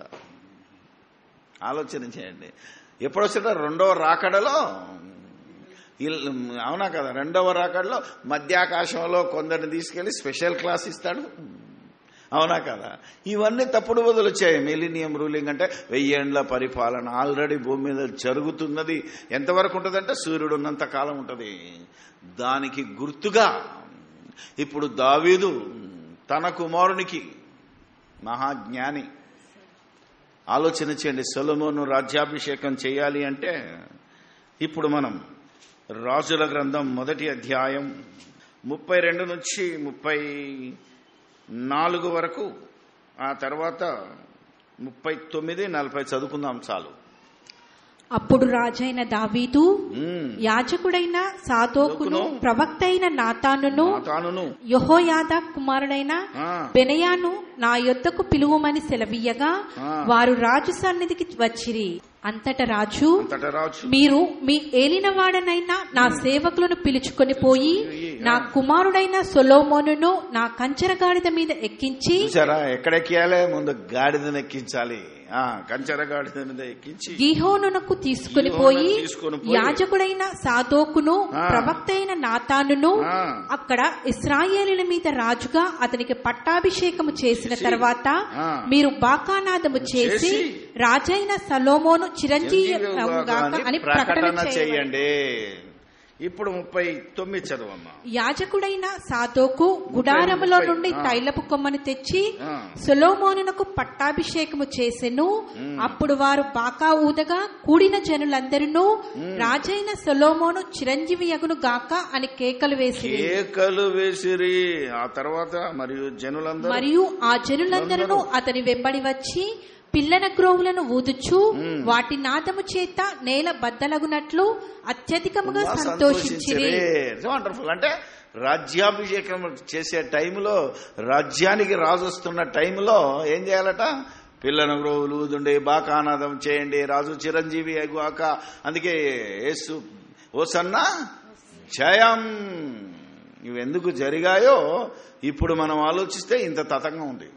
ఆలోచన చేయండి ఎప్పుడు వస్తాడో రెండవ రాకడలో ఇల్- అవునా కదా రెండవ రాకడలో మధ్యాకాశంలో కొందరిని తీసుకెళ్లి స్పెషల్ క్లాస్ ఇస్తాడు అవునా కదా ఇవన్నీ తప్పుడు బదులు వచ్చాయి మిలీనియం రూలింగ్ అంటే వెయ్యేండ్ల పరిపాలన ఆల్రెడీ భూమి మీద జరుగుతున్నది ఎంతవరకు ఉంటుందంటే సూర్యుడు ఉన్నంత కాలం ఉంటుంది దానికి గుర్తుగా ఇప్పుడు దావీదు తన కుమారునికి మహాజ్ఞాని ఆలోచన చేయండి సొలమోను రాజ్యాభిషేకం చేయాలి అంటే ఇప్పుడు మనం రాజుల గ్రంథం మొదటి అధ్యాయం ముప్పై రెండు నుంచి ముప్పై నాలుగు వరకు ఆ తర్వాత ముప్పై తొమ్మిది నలభై చదువుకుందాం చాలు అప్పుడు రాజైన దావీదు మ్మ్. యాజకుడైన సాదోకును సాదోకును, ప్రవక్త అయిన నాతానును నాతానును యహోయాద కుమారుడైన ఆ, బెనయాను నా యొద్దకు పిలువమని సెలవీయగా ఆ. వారు రాజు సన్నిధికి వచ్చిరి అంతట రాజు అంతటా రాజు మీరు మీ ఏలినవాడనైనా నా సేవకులను పిలుచుకొని పోయి నా కుమారుడైన సొలోమోనును నా కంచరగాడిద మీద ఎక్కించి చూసారా ఎక్కడెక్కియాలి ముందు గాడిదను ఎక్కించాలి ఆ కంచర గాడిద మీద ఎక్కించి గీహోనునకు తీసుకుని గీహోనునకు పోయి తీసుకొని పోయి, యాజకుడైన సాదోకును ఆ. ప్రవక్త అయిన నాతానును ఆ. అక్కడ ఇస్రాయేలీల మీద రాజుగా అతనికి పట్టాభిషేకము చేసిన తర్వాత ఆ. మీరు బాకానాదము చేసి చేసి, రాజైన సలోమోను చిరంజీవి చిరంజీవి అని అని ప్రకటన ప్రకటన చేయండి చేయండి ఇప్పుడు ముప్పై తొమ్మిది చదవమ్మా యాజకుడైన సాదోకు గుడారములో ముప్పై, నుండి ఆ. తైలపు కొమ్మను తెచ్చి ఆ. సొలోమోనునకు పట్టాభిషేకము చేసెను అప్పుడు వారు బాకా ఊదగా కూడిన జనులందరినూ రాజైన సొలోమోను చిరంజీవి యగును గాక అని కేకలు వేసి కేకలు వేసిరి ఆ తర్వాత మరియు జనులందరూ మరియు ఆ జనులందరూ అతని వెంబడి వచ్చి పిల్లన గ్రోవులను ఊదుచు వాటి నాదము చేత నేల బద్దలగునట్లు అత్యధికముగా సంతోషించిరి వండర్ఫుల్ అంటే రాజ్యాభిషేకం చేసే టైంలో రాజ్యానికి రాజు వస్తున్న టైంలో ఏం చేయాలట పిల్లన గ్రోవులు ఊదుండి బాకానాదం చేయండి రాజు చిరంజీవి అగువాక అందుకే యేసు ఓసన్నా జయం ఇవి ఎందుకు జరిగాయో ఇప్పుడు మనం ఆలోచిస్తే ఇంత తతంగా ఉంది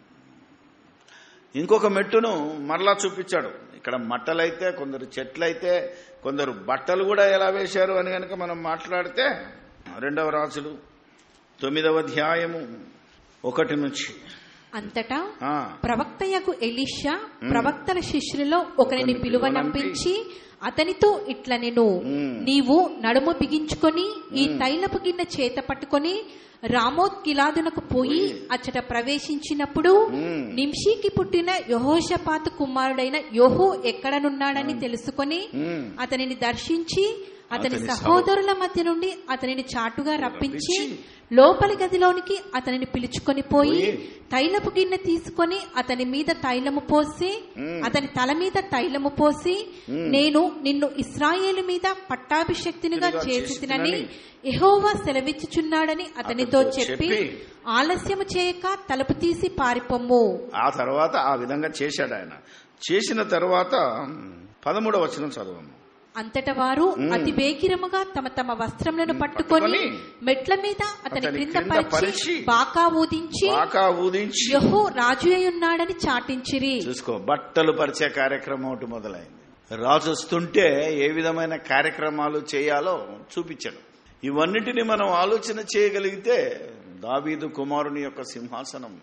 ఇంకొక మెట్టును మరలా చూపించాడు ఇక్కడ మట్టలైతే కొందరు చెట్లయితే కొందరు బట్టలు కూడా ఎలా వేశారు అని కనుక మనం మాట్లాడితే రెండవ రాజులు తొమ్మిదవ అధ్యాయము ఒకటి నుంచి అంతటా ఆ, ప్రవక్తయకు ఎలీషా ప్రవక్తల శిష్యులలో ఒకరిని పిలువనంపించి అతనితో ఇట్ల నేను మ్మ్. నీవు నడుము బిగించుకొని ఈ తైలపు గిన్నె చేత పట్టుకొని రామోత్ గిలాదునకు పోయి అచ్చట ప్రవేశించినప్పుడు మ్మ్. నింషీకి పుట్టిన యహోషపాతు కుమారుడైన యోహో ఎక్కడనున్నాడని తెలుసుకొని మ్మ్. అతనిని దర్శించి అతని అతని సహోదరుల మధ్య నుండి అతనిని చాటుగా రప్పించి రప్పించి, లోపలి గదిలోనికి అతనిని పిలుచుకొని పోయి పోయి, తైలపు గిన్నె తీసుకొని అతని మీద తైలము పోసి మ్మ్. అతని తల మీద తైలము పోసి మ్మ్. నేను నిన్ను ఇస్రాయేలు మీద పట్టాభిషక్తినిగా శక్తినిగా చేసినని చేసితినని యెహోవా సెలవిచ్చుచున్నాడని అతనితో అతనితో చెప్పి చెప్పి, ఆలస్యము చేయక తలుపు తీసి పారిపోమ్ము ఆ తర్వాత ఆ విధంగా చేశాడు ఆయన చేసిన తర్వాత పదమూడవ వచనం చదవము అంతట వారు మ్మ్. అతి వేగిరముగా తమ తమ వస్త్రములను పట్టుకొని పట్టుకొని మెట్ల మీద అతని అతని క్రింద క్రింద పరిచి పరిచి, బాకా ఊదించి బాకా ఊదించి యహో రాజు అయి ఉన్నాడని చాటించిరి చూసుకో బట్టలు పరిచే కార్యక్రమం ఒకటి మొదలైంది రాజు వస్తుంటే ఏ విధమైన కార్యక్రమాలు చేయాలో చూపించాడు ఇవన్నిటిని మనం ఆలోచన చేయగలిగితే దావీదు కుమారుని యొక్క సింహాసనం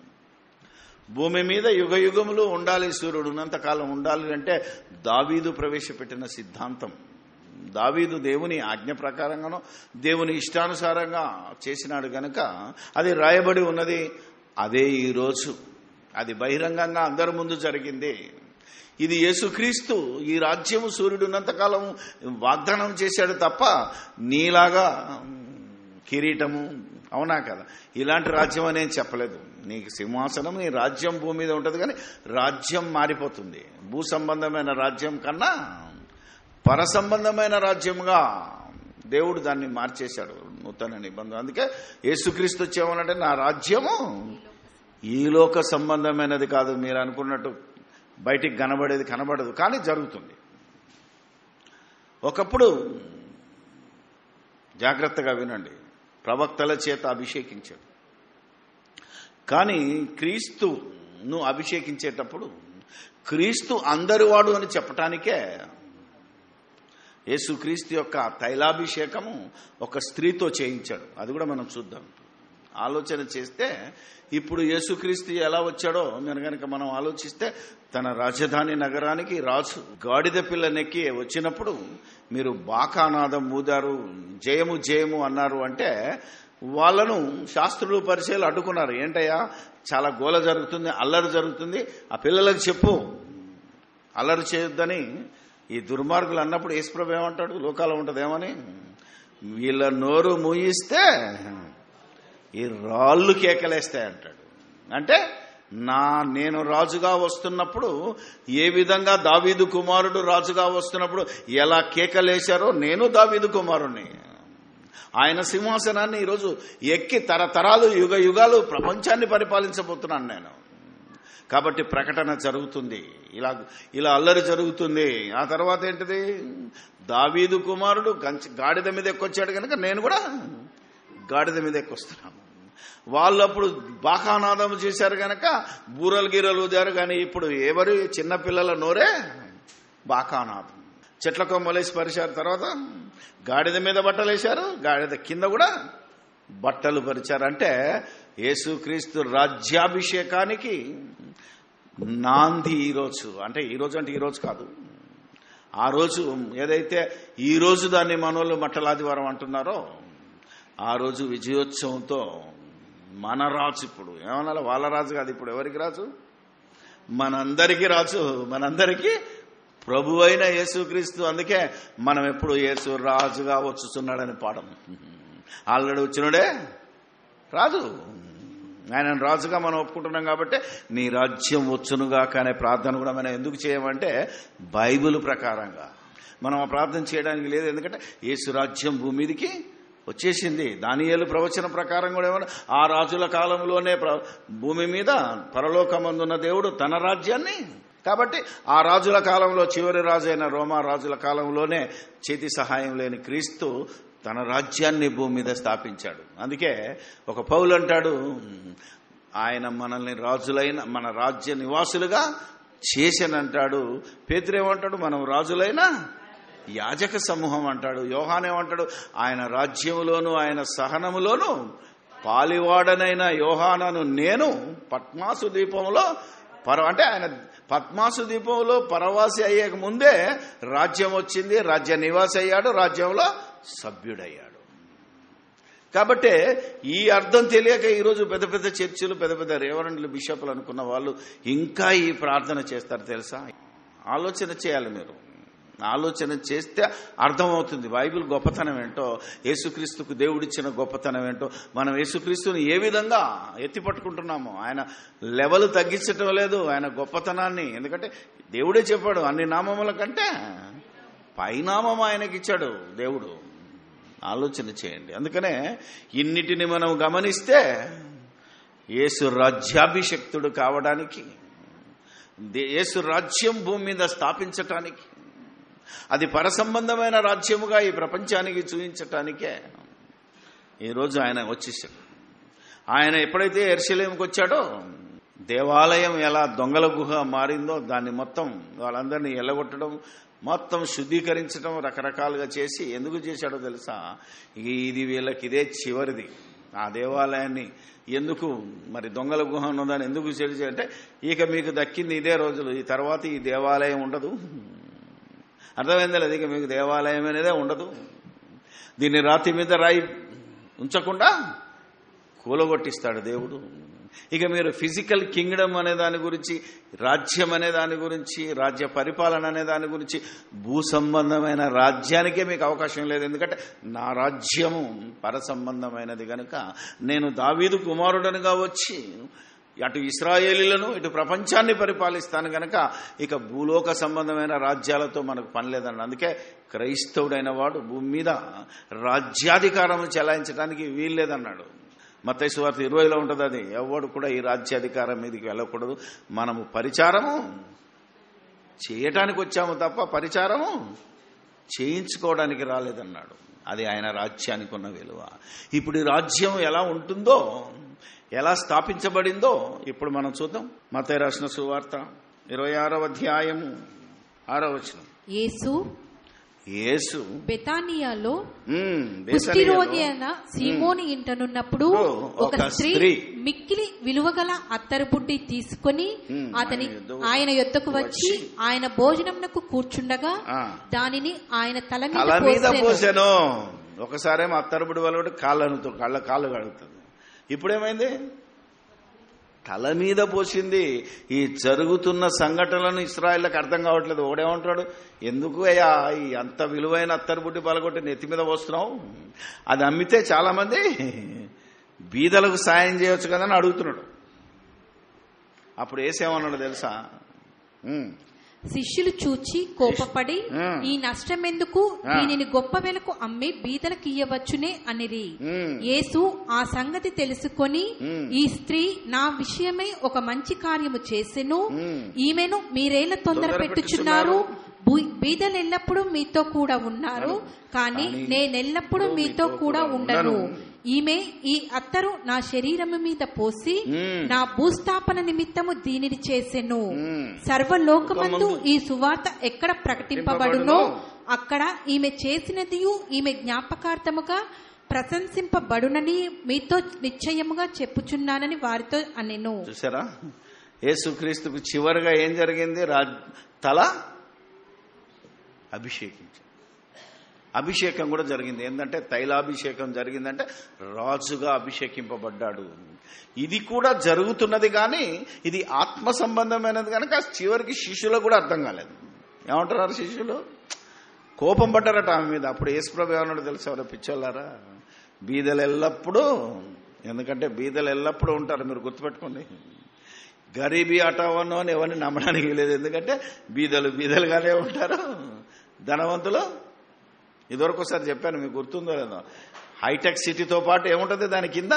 భూమి మీద యుగ యుగములు ఉండాలి సూర్యుడు ఉన్నంతకాలం ఉండాలి అంటే దావీదు ప్రవేశపెట్టిన సిద్ధాంతం దావీదు దేవుని ఆజ్ఞ ప్రకారంగానో దేవుని ఇష్టానుసారంగా చేసినాడు గనక అది రాయబడి ఉన్నది అదే ఈరోజు అది బహిరంగంగా అందరి ముందు జరిగింది ఇది యేసుక్రీస్తు ఈ రాజ్యము సూర్యుడు ఉన్నంతకాలం వాగ్దానం చేశాడు తప్ప నీలాగా కిరీటము అవునా కదా ఇలాంటి రాజ్యం అనేది చెప్పలేదు నీకు సింహాసనం నీ రాజ్యం భూమి మీద ఉంటుంది కానీ రాజ్యం మారిపోతుంది భూ సంబంధమైన రాజ్యం కన్నా పర సంబంధమైన రాజ్యంగా దేవుడు దాన్ని మార్చేశాడు నూతన నిబంధన అందుకే యేసుక్రీస్తు వచ్చేమనంటే నా రాజ్యము ఈ లోక సంబంధమైనది కాదు మీరు అనుకున్నట్టు బయటికి కనబడేది కనబడదు కానీ జరుగుతుంది ఒకప్పుడు జాగ్రత్తగా వినండి ప్రవక్తల చేత అభిషేకించాడు కానీ క్రీస్తును అభిషేకించేటప్పుడు క్రీస్తు అందరి వాడు అని చెప్పటానికే యేసుక్రీస్తు యొక్క తైలాభిషేకము ఒక స్త్రీతో చేయించాడు అది కూడా మనం చూద్దాం ఆలోచన చేస్తే ఇప్పుడు యేసుక్రీస్తు ఎలా వచ్చాడో నేను కనుక మనం ఆలోచిస్తే తన రాజధాని నగరానికి రాజు గాడిద పిల్ల నెక్కి వచ్చినప్పుడు మీరు బాకానాదం ఊదారు జయము జయము అన్నారు అంటే వాళ్ళను శాస్త్రులు పరిచయాలు అడ్డుకున్నారు ఏంటయ్యా చాలా గోల జరుగుతుంది అల్లరి జరుగుతుంది ఆ పిల్లలకు చెప్పు అల్లరి చేయొద్దని ఈ దుర్మార్గులు అన్నప్పుడు యేసుప్రభు ఏమంటాడు లోకాలు ఉంటుంది ఏమని వీళ్ళ నోరు మూయిస్తే ఈ రాళ్ళు కేకలేస్తాయి అంటాడు అంటే నా నేను రాజుగా వస్తున్నప్పుడు ఏ విధంగా దావీదు కుమారుడు రాజుగా వస్తున్నప్పుడు ఎలా కేకలేశారో నేను దావీదు కుమారుణ్ణి ఆయన సింహాసనాన్ని ఈరోజు ఎక్కి తరతరాలు యుగ యుగాలు ప్రపంచాన్ని పరిపాలించబోతున్నాను నేను కాబట్టి ప్రకటన జరుగుతుంది ఇలా ఇలా అల్లరి జరుగుతుంది ఆ తర్వాత ఏంటిది దావీదు కుమారుడు గంచ- గాడిద మీద ఎక్కొచ్చాడు కనుక నేను కూడా గాడిద మీద ఎక్కొస్తున్నాను వాళ్ళు అప్పుడు బాకానాదం చేశారు గనక బూరలు గీరలు ఊదారు కానీ ఇప్పుడు ఎవరు చిన్న పిల్లల నోరే బాకానాదం చెట్ల కొమ్మలేసి పరిచారు తర్వాత గాడిద మీద బట్టలు వేశారు గాడిద కింద కూడా బట్టలు పరిచారు అంటే యేసుక్రీస్తు రాజ్యాభిషేకానికి నాంది ఈరోజు అంటే ఈరోజు అంటే ఈరోజు కాదు ఆ రోజు ఏదైతే ఈ రోజు దాన్ని మనోళ్ళు మట్టలాదివారం అంటున్నారో ఆ రోజు విజయోత్సవంతో మన రాజు ఇప్పుడు ఏమన్నా వాళ్ళ రాజు కాదు ఇప్పుడు ఎవరికి రాజు మనందరికీ రాజు మనందరికీ ప్రభు అయిన యేసుక్రీస్తు అందుకే మనం ఎప్పుడు యేసు రాజుగా వచ్చుతున్నాడని పాడం ఆల్రెడీ వచ్చినడే రాజు ఆయన రాజుగా మనం ఒప్పుకుంటున్నాం కాబట్టి నీ రాజ్యం వచ్చునుగా అనే ప్రార్థన కూడా మనం ఎందుకు చేయమంటే బైబిల్ ప్రకారంగా మనం ఆ ప్రార్థన చేయడానికి లేదు ఎందుకంటే యేసు రాజ్యం భూమి మీదకి వచ్చేసింది దానియేలు ప్రవచన ప్రకారం కూడా ఏమన్నా ఆ రాజుల కాలంలోనే ప్ర- భూమి మీద పరలోకమందున్న దేవుడు తన రాజ్యాన్ని కాబట్టి ఆ రాజుల కాలంలో చివరి రాజు అయిన రోమా రాజుల కాలంలోనే చేతి సహాయం లేని క్రీస్తు తన రాజ్యాన్ని భూమి మీద స్థాపించాడు అందుకే ఒక పౌలు అంటాడు ఆయన మనల్ని రాజులైన మన రాజ్య నివాసులుగా చేశానంటాడు పేతురేమంటాడు మనం రాజులైన యాజక సమూహం అంటాడు యోహానేమంటాడు ఆయన రాజ్యములోను ఆయన సహనములోను పాలివాడనైన యోహానను నేను పద్మాసు దీపంలో పర అంటే ఆయన పద్మాసు దీపంలో పరవాసి అయ్యేక ముందే రాజ్యం వచ్చింది రాజ్య నివాసి అయ్యాడు రాజ్యంలో సభ్యుడయ్యాడు కాబట్టి ఈ అర్థం తెలియక ఈరోజు పెద్ద పెద్ద చర్చిలు పెద్ద పెద్ద రేవరెండ్లు బిషప్లు అనుకున్న వాళ్ళు ఇంకా ఈ ప్రార్థన చేస్తారు తెలుసా ఆలోచన చేయాలి మీరు ఆలోచన చేస్తే అర్థమవుతుంది బైబిల్ గొప్పతనం ఏంటో యేసుక్రీస్తుకు దేవుడిచ్చిన గొప్పతనం ఏంటో మనం యేసుక్రీస్తుని ఏ విధంగా ఎత్తి పట్టుకుంటున్నామో ఆయన లెవెల్ తగ్గించటం లేదు ఆయన గొప్పతనాన్ని ఎందుకంటే దేవుడే చెప్పాడు అన్ని నామముల కంటే పైనామం ఆయనకి ఇచ్చాడు దేవుడు ఆలోచన చేయండి అందుకనే ఇన్నిటిని మనం గమనిస్తే యేసు రాజ్యాభిషక్తుడు కావడానికి దే- యేసు రాజ్యం భూమి మీద స్థాపించటానికి అది పరసంబంధమైన రాజ్యముగా ఈ ప్రపంచానికి చూపించటానికే ఈరోజు ఆయన వచ్చేసాడు ఆయన ఎప్పుడైతే ఎర్షలేంకి వచ్చాడో దేవాలయం ఎలా దొంగల గుహ మారిందో దాన్ని మొత్తం వాళ్ళందరినీ ఎల్లగొట్టడం మొత్తం శుద్ధీకరించడం రకరకాలుగా చేసి ఎందుకు చేశాడో తెలుసా ఇక ఇది వీళ్ళకి ఇదే చివరిది ఆ దేవాలయాన్ని ఎందుకు మరి దొంగల గుహ ఉన్నదాన్ని ఎందుకు చేసి అంటే ఇక మీకు దక్కింది ఇదే రోజులు ఈ తర్వాత ఈ దేవాలయం ఉండదు అర్థమైందా లేదు ఇక మీకు దేవాలయం అనేదే ఉండదు దీన్ని రాతి మీద రాయి ఉంచకుండా కూలగొట్టిస్తాడు దేవుడు ఇక మీరు ఫిజికల్ కింగ్డమ్ అనే దాని గురించి రాజ్యం అనే దాని గురించి రాజ్య పరిపాలన అనే దాని గురించి భూ సంబంధమైన రాజ్యానికే మీకు అవకాశం లేదు ఎందుకంటే నా రాజ్యము పర సంబంధమైనది కనుక నేను దావీదు కుమారుడనుగా వచ్చి అటు ఇస్రాయేలీలను ఇటు ప్రపంచాన్ని పరిపాలిస్తాను గనక ఇక భూలోక సంబంధమైన రాజ్యాలతో మనకు పని లేదండి అందుకే క్రైస్తవుడైన వాడు భూమి మీద రాజ్యాధికారం చెలాయించడానికి వీల్లేదన్నాడు మత్తయి సువార్త ఇరవైలో ఉంటుంది అది ఎవడు కూడా ఈ రాజ్యాధికారం మీదకి వెళ్ళకూడదు మనము పరిచారము చేయటానికి వచ్చాము తప్ప పరిచారము చేయించుకోవడానికి రాలేదన్నాడు అది ఆయన రాజ్యానికి ఉన్న విలువ ఇప్పుడు ఈ రాజ్యం ఎలా ఉంటుందో ఎలా స్థాపించబడిందో ఇప్పుడు మనం చూద్దాం మతయ్య రాసిన సువార్త ఇరవై ఆరవ అధ్యాయము ఆరో వచనం యేసు యేసు బెతానియాలో ఉమ్, కుష్ఠిరోగి బేసనియలో అయిన సీమోని ఇంటనున్నప్పుడు ఒక ఒక స్త్రీ స్త్రీ మిక్కిలి విలువగల అత్తరు బుడ్డి తీసుకొని ఉమ్, అతని ఆయన యొద్దకు ఆయన యొద్దకు వచ్చి వచ్చి ఆయన భోజనంనకు కూర్చుండగా ఆ, దానిని ఆయన తల మీద తల మీద పోసెను. పోసాను ఒకసారేమో అత్తరుబుడి వలడు కాళ్ళను కాళ్ళ కాళ్ళు కడుగుతుంది ఇప్పుడేమైంది తల మీద పోసింది ఈ జరుగుతున్న సంఘటనలను ఇస్రాయిల్కి అర్థం కావట్లేదు ఒకడేమంటాడు ఎందుకు అయ్యా ఈ అంత విలువైన అత్తరుబుడ్డి పలగొట్టి నెత్తి మీద పోస్తున్నావు అది అమ్మితే చాలా మంది బీదలకు సాయం చేయొచ్చు కదా అని అడుగుతున్నాడు అప్పుడు వేసేమన్నాడు తెలుసా ఉమ్, శిష్యులు చూచి కోపపడి ఉమ్. ఈ నష్టమెందుకు ఆ. దీనిని గొప్ప వెలకు అమ్మి బీదలకు ఇయ్యవచ్చునే అనిరి ఉమ్, యేసు ఆ సంగతి తెలుసుకొని ఉమ్. ఈ స్త్రీ నా విషయమై ఒక మంచి కార్యము చేసెను ఉమ్. ఈమెను మీరేలా తొందర తొందర పెట్టుచున్నారు బు- బీదలు ఎల్లప్పుడూ మీతో కూడా ఉన్నారు కానీ కానీ నేనెల్లప్పుడూ మీతో కూడా ఉండను ఈమె ఈ అత్తరు నా శరీరము మీద పోసి ఉమ్. నా భూస్థాపన నిమిత్తము దీనిని చేసెను ఉమ్. సర్వలోకమందు లోకమందు ఈ సువార్త ఎక్కడ ప్రకటింపబడునో అక్కడ ఈమె చేసినదియు ఈమె జ్ఞాపకార్థముగా ప్రశంసింపబడునని మీతో నిశ్చయముగా చెప్పుచున్నానని వారితో అనెను చూసారా యేసుక్రీస్తుకు చివరిగా ఏం జరిగింది రాజ్ తల అభిషేకించాడు అభిషేకం కూడా జరిగింది ఏంటంటే తైలాభిషేకం జరిగిందంటే రాజుగా అభిషేకింపబడ్డాడు ఇది కూడా జరుగుతున్నది కానీ ఇది ఆత్మ సంబంధమైనది కనుక చివరికి శిష్యులకు కూడా అర్థం కాలేదు ఏమంటున్నారు శిష్యులు కోపం పడ్డారట ఆమె మీద అప్పుడు యేసుప్రభు ఏమన్నాడు తెలుసు ఎవరో పిచ్చోళ్ళారా బీదలు ఎల్లప్పుడూ ఎందుకంటే బీదలు ఎల్లప్పుడూ ఉంటారు మీరు గుర్తుపెట్టుకోండి గరీబీ అటవన్నో అని ఎవరిని నమ్మడానికి లేదు ఎందుకంటే బీదలు బీదలుగానే ఉంటారు ధనవంతులు ఇదివరకు ఒకసారి చెప్పాను మీకు గుర్తుందో లేదో హైటెక్ సిటీతో పాటు ఏముంటుంది దాని కింద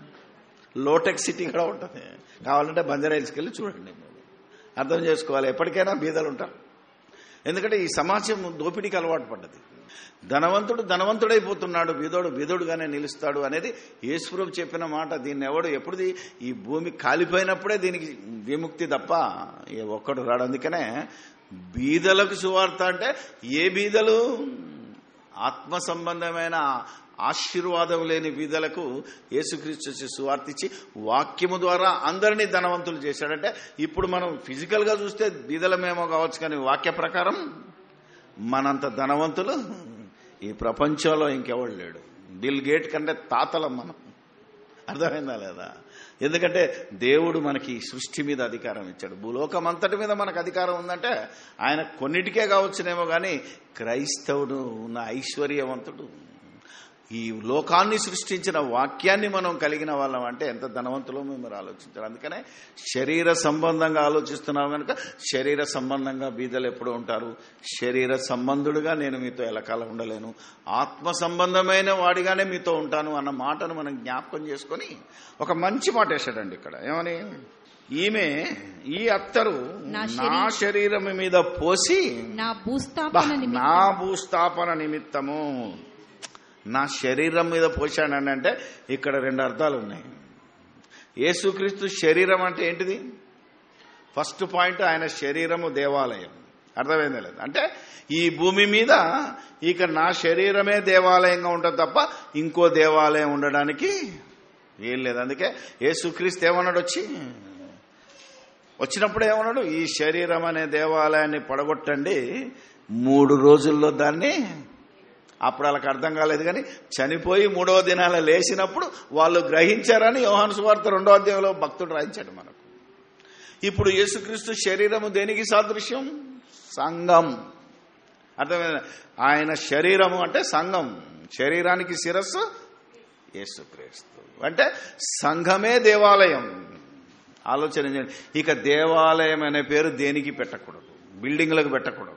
లోటెక్ సిటీ కూడా ఉంటుంది కావాలంటే బంజారా హిల్స్కి వెళ్ళి చూడండి మీరు అర్థం చేసుకోవాలి ఎప్పటికైనా బీదలు ఉంటారు ఎందుకంటే ఈ సమాజం దోపిడీకి అలవాటు పడ్డది ధనవంతుడు ధనవంతుడైపోతున్నాడు బీదోడు బీదోడుగానే నిలుస్తాడు అనేది యేసుప్రభు చెప్పిన మాట దీన్ని ఎవడు ఎప్పుడుది ఈ భూమి కాలిపోయినప్పుడే దీనికి విముక్తి తప్ప ఏ ఒక్కడు రాడు అందుకనే బీదలకు సువార్త అంటే ఏ బీదలు ఆత్మ సంబంధమైన ఆశీర్వాదం లేని బీదలకు యేసుక్రీస్తు వచ్చి సువార్తించి వాక్యము ద్వారా అందరినీ ధనవంతులు చేశాడంటే ఇప్పుడు మనం ఫిజికల్ గా చూస్తే బీదలమేమో కావచ్చు కానీ వాక్య ప్రకారం మనంత ధనవంతులు ఈ ప్రపంచంలో ఇంకెవడు లేడు బిల్ గేట్ కంటే తాతలం మనం అర్థమైందా లేదా ఎందుకంటే దేవుడు మనకి ఈ సృష్టి మీద అధికారం ఇచ్చాడు భూలోకం అంతటి మీద మనకు అధికారం ఉందంటే ఆయన కొన్నిటికే కావచ్చునేమో కానీ క్రైస్తవుడు ఉన్న ఐశ్వర్యవంతుడు ఈ లోకాన్ని సృష్టించిన వాక్యాన్ని మనం కలిగిన వాళ్ళం అంటే ఎంత ధనవంతులో మీరు ఆలోచించారు అందుకనే శరీర సంబంధంగా ఆలోచిస్తున్నాం కనుక శరీర సంబంధంగా బీదలు ఎప్పుడు ఉంటారు శరీర సంబంధుడుగా నేను మీతో ఎలకాలం ఉండలేను ఆత్మ సంబంధమైన వాడిగానే మీతో ఉంటాను అన్న మాటను మనం జ్ఞాపకం చేసుకొని ఒక మంచి మాట వేసాడండి ఇక్కడ ఏమని ఈమె ఈ అత్తరు నా నా శరీరం మీద పోసి నా బా, భూస్థాపన నిమిత్తం నా భూస్థాపన నిమిత్తము నా శరీరం మీద పోశాడని అంటే ఇక్కడ రెండు అర్థాలు ఉన్నాయి యేసుక్రీస్తు శరీరం అంటే ఏంటిది ఫస్ట్ పాయింట్ ఆయన శరీరము దేవాలయం అర్థమైందా లేదు అంటే ఈ భూమి మీద ఇక నా శరీరమే దేవాలయంగా ఉంటుంది తప్ప ఇంకో దేవాలయం ఉండడానికి ఏం లేదు అందుకే యేసుక్రీస్తు ఏమన్నాడు వచ్చి వచ్చినప్పుడు ఏమన్నాడు ఈ శరీరం అనే దేవాలయాన్ని పడగొట్టండి మూడు రోజుల్లో దాన్ని అప్పుడు వాళ్ళకి అర్థం కాలేదు కానీ చనిపోయి మూడవ దినాల లేచినప్పుడు వాళ్ళు గ్రహించారని యోహాను సువార్త రెండో అధ్యాయంలో భక్తుడు రాయించాడు మనకు ఇప్పుడు యేసుక్రీస్తు శరీరము దేనికి సాదృశ్యం సంఘం అర్థమైందా ఆయన శరీరము అంటే సంఘం శరీరానికి శిరస్సు యేసుక్రీస్తు అంటే సంఘమే దేవాలయం ఆలోచన చేయండి ఇక దేవాలయం అనే పేరు దేనికి పెట్టకూడదు బిల్డింగ్లకు పెట్టకూడదు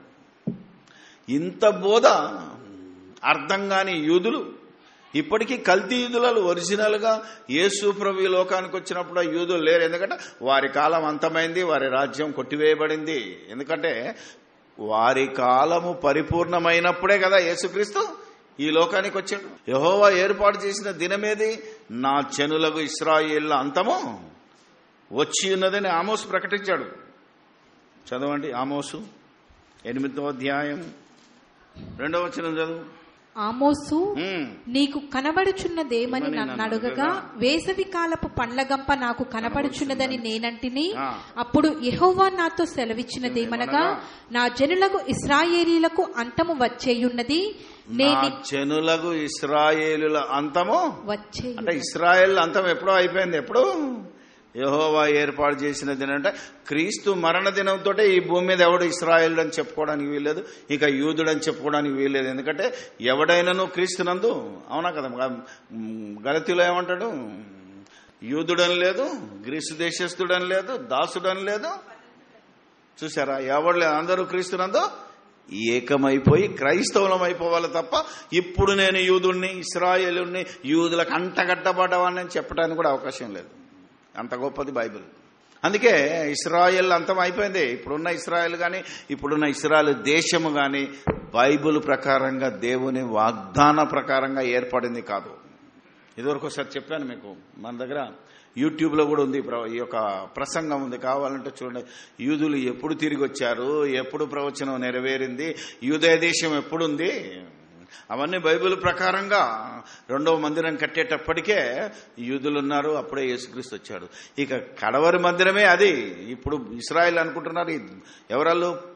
ఇంత బోధ అర్థం కాని యూదులు ఇప్పటికీ కల్తీ యూదులలో ఒరిజినల్గా యేసు ప్రభు ఈ లోకానికి వచ్చినప్పుడు ఆ యూదులు లేరు ఎందుకంటే వారి కాలం అంతమైంది వారి రాజ్యం కొట్టివేయబడింది ఎందుకంటే వారి కాలము పరిపూర్ణమైనప్పుడే కదా యేసుక్రీస్తు ఈ లోకానికి వచ్చాడు యహోవా ఏర్పాటు చేసిన దినమేది నా జనులకు ఇస్రాయేళ్ల అంతము వచ్చి ఉన్నదని ఆమోసు ప్రకటించాడు చదవండి ఆమోసు ఎనిమిదో అధ్యాయం రెండవ వచనం చదువు ఆమోసు ఉమ్. నీకు కనబడుచున్నదేమని ఏమని నన్ను నన్ను అడుగగా అడగగా, వేసవి కాలపు పండ్లగంప నాకు కనబడుచున్నదని నేనంటిని ఆ. అప్పుడు యెహోవా నాతో సెలవిచ్చినదేమనగా నా జనులకు ఇస్రాయేలీలకు అంతము వచ్చేయున్నది నా నేను జనులకు ఇస్రాయేలుల అంతము వచ్చే అంటే ఇస్రాయేల్ అంతం ఎప్పుడో అయిపోయింది ఎప్పుడు యహోవా ఏర్పాటు చేసినది అంటే క్రీస్తు మరణ దినంతో ఈ భూమి మీద ఎవడు ఇస్రాయేల్ అని చెప్పుకోవడానికి వీల్లేదు ఇక యూదుడు అని చెప్పుకోవడానికి వీల్లేదు ఎందుకంటే ఎవడైనాను క్రీస్తునందు అవునా కదా గ- గలతీలో ఏమంటాడు యూదుడని లేదు గ్రీసు దేశస్థుడని లేదు దాసుడని లేదు చూసారా ఎవడు లేదు అందరూ క్రీస్తునందు ఏకమైపోయి క్రైస్తవులం అయిపోవాలి తప్ప ఇప్పుడు నేను యూదుణ్ణి ఇస్రాయేలుణ్ణి యూదులకు అంటగట్టబడ్డవాడిని అని చెప్పడానికి కూడా అవకాశం లేదు అంత గొప్పది బైబిల్ అందుకే ఇస్రాయేల్ అంతం అయిపోయింది ఇప్పుడున్న ఇస్రాయేల్ కానీ ఇప్పుడున్న ఇస్రాయేల్ దేశము కానీ బైబిల్ ప్రకారంగా దేవుని వాగ్దాన ప్రకారంగా ఏర్పడింది కాదు ఇదివరకు ఒకసారి చెప్పాను మీకు మన దగ్గర యూట్యూబ్లో కూడా ఉంది ప్ర- ఈ యొక్క ప్రసంగం ఉంది కావాలంటే చూడండి యూదులు ఎప్పుడు తిరిగి వచ్చారు ఎప్పుడు ప్రవచనం నెరవేరింది యూదయ దేశం ఎప్పుడుంది అవన్నీ బైబిల్ ప్రకారంగా రెండవ మందిరం కట్టేటప్పటికే యూదులు ఉన్నారు అప్పుడే యేసుక్రీస్తు వచ్చాడు ఇక కడవరి మందిరమే అది ఇప్పుడు ఇస్రాయల్ అనుకుంటున్నారు ఈ ఎవరాళ్ళు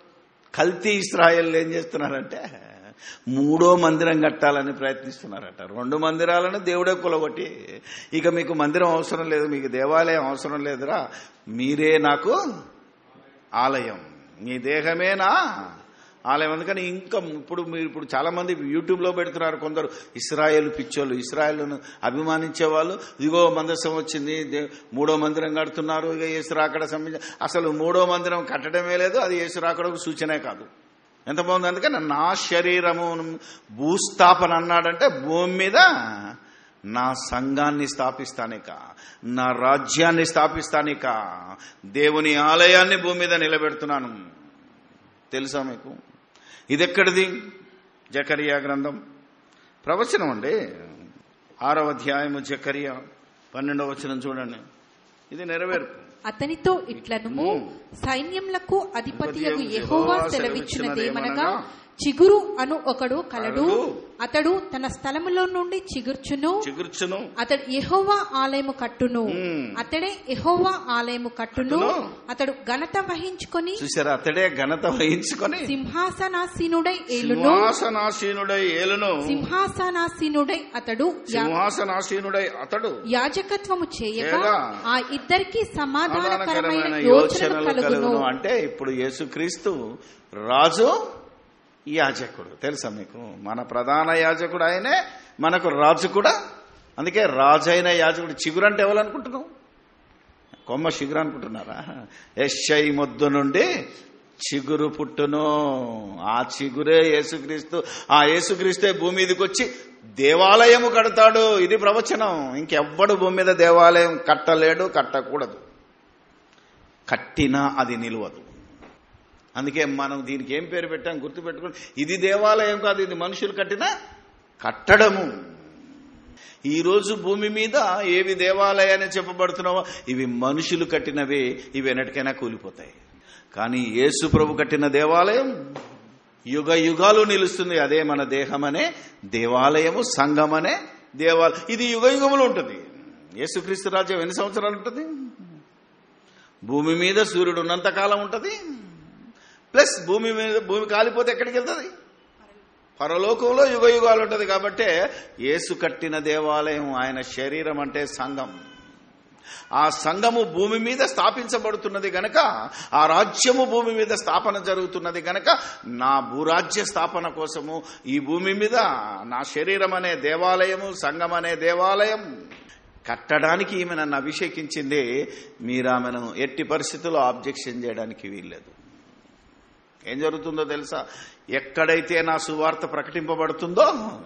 కల్తీ ఇస్రాయల్ ఏం చేస్తున్నారంటే మూడో మందిరం కట్టాలని ప్రయత్నిస్తున్నారట రెండు మందిరాలను దేవుడే కులగొట్టి ఇక మీకు మందిరం అవసరం లేదు మీకు దేవాలయం అవసరం లేదురా మీరే నాకు ఆలయం మీ దేహమేనా ఆలయం అందుకని ఇంకా ఇప్పుడు మీరు ఇప్పుడు చాలా మంది యూట్యూబ్ లో పెడుతున్నారు కొందరు ఇస్రాయేల్ పిచ్చోళ్ళు ఇస్రాయేల్ను అభిమానించే వాళ్ళు ఇదిగో మందసం వచ్చింది దే- మూడో మందిరం కడుతున్నారు ఇక యేసురాకడ సంబంధించి అసలు మూడో మందిరం కట్టడమే లేదు అది యేసురాకడకు సూచనే కాదు ఎంత బాగుంది అందుకని నా శరీరము భూస్థాపన అన్నాడంటే భూమి మీద నా సంఘాన్ని స్థాపిస్తానిక నా రాజ్యాన్ని స్థాపిస్తానిక దేవుని ఆలయాన్ని భూమి మీద నిలబెడుతున్నాను తెలుసా మీకు ఇది ఎక్కడిది జకరియా గ్రంథం ప్రవచనం అండి ఆరవ అధ్యాయము జకరియా పన్నెండవ వచనం చూడండి ఇది నెరవేర్పు అతనితో ఇట్లనుము సైన్యములకు అధిపతియగు అధిపతియగు యెహోవా యెహోవా సెలవిచ్చినదేమనగా సెలవిచ్చినదేమనగా, చిగురు అను ఒకడు కలడు కలడు. అతడు తన స్థలములో నుండి చిగుర్చును చిగుర్చును అతడు యెహోవా ఆలయము కట్టును మ్మ్. అతడే యెహోవా ఆలయము కట్టును కట్టును. అతడు ఘనత వహించుకొని చూసారా అతడే ఘనత వహించుకొని సింహాసనాసీనుడై ఏలును సింహాసనాసీనుడై ఏలును సింహాసనాసీనుడై అతడు యా- సింహాసనాసీనుడై అతడు యాజకత్వము చేయగా చేయగా ఆ ఇద్దరికి సమాధానకరమైన సమాధానకరమైన యోచనలు యోచనలు కలుగును కలుగును అంటే ఇప్పుడు యేసుక్రీస్తు రాజు యాజకుడు తెలుసా మీకు మన ప్రధాన యాజకుడు ఆయనే మనకు రాజు కూడా అందుకే రాజు అయిన యాజకుడు చిగురు అంటే ఎవరు అనుకుంటున్నావు కొమ్మ చిగురు అనుకుంటున్నారా యశ్ఐ మొద్దు నుండి చిగురు పుట్టును ఆ చిగురే యేసుక్రీస్తు ఆ యేసుక్రీస్తే భూమి మీదకి వచ్చి దేవాలయము కడతాడు ఇది ప్రవచనం ఇంకెవ్వడు భూమి మీద దేవాలయం కట్టలేడు కట్టకూడదు కట్టినా అది నిలవదు అందుకే మనం దీనికి ఏం పేరు పెట్టాం గుర్తుపెట్టుకుని ఇది దేవాలయం కాదు ఇది మనుషులు కట్టిన కట్టడము ఈరోజు భూమి మీద ఏవి దేవాలయాన్ని చెప్పబడుతున్నావో ఇవి మనుషులు కట్టినవే ఇవి ఎన్నటికైనా కూలిపోతాయి కానీ యేసు ప్రభు కట్టిన దేవాలయం యుగ యుగాలు నిలుస్తుంది అదే మన దేహమనే దేవాలయము సంఘమనే దేవాలయం ఇది యుగ యుగములు ఉంటుంది యేసుక్రీస్తు రాజ్యం ఎన్ని సంవత్సరాలు ఉంటుంది భూమి మీద సూర్యుడు ఉన్నంత కాలం ఉంటుంది ప్లస్ భూమి మీద భూమి కాలిపోతే ఎక్కడికి వెళ్తుంది పరలోకంలో యుగ యుగాలు ఉంటుంది కాబట్టి యేసు కట్టిన దేవాలయం ఆయన శరీరం అంటే సంఘం ఆ సంఘము భూమి మీద స్థాపించబడుతున్నది గనక ఆ రాజ్యము భూమి మీద స్థాపన జరుగుతున్నది గనక నా భూరాజ్య స్థాపన కోసము ఈ భూమి మీద నా శరీరం అనే దేవాలయము సంఘం అనే దేవాలయం కట్టడానికి ఈమె నన్ను అభిషేకించింది మీరు ఆమెను ఎట్టి పరిస్థితుల్లో ఆబ్జెక్షన్ చేయడానికి వీల్లేదు ఏం జరుగుతుందో తెలుసా ఎక్కడైతే నా సువార్త ప్రకటింపబడుతుందో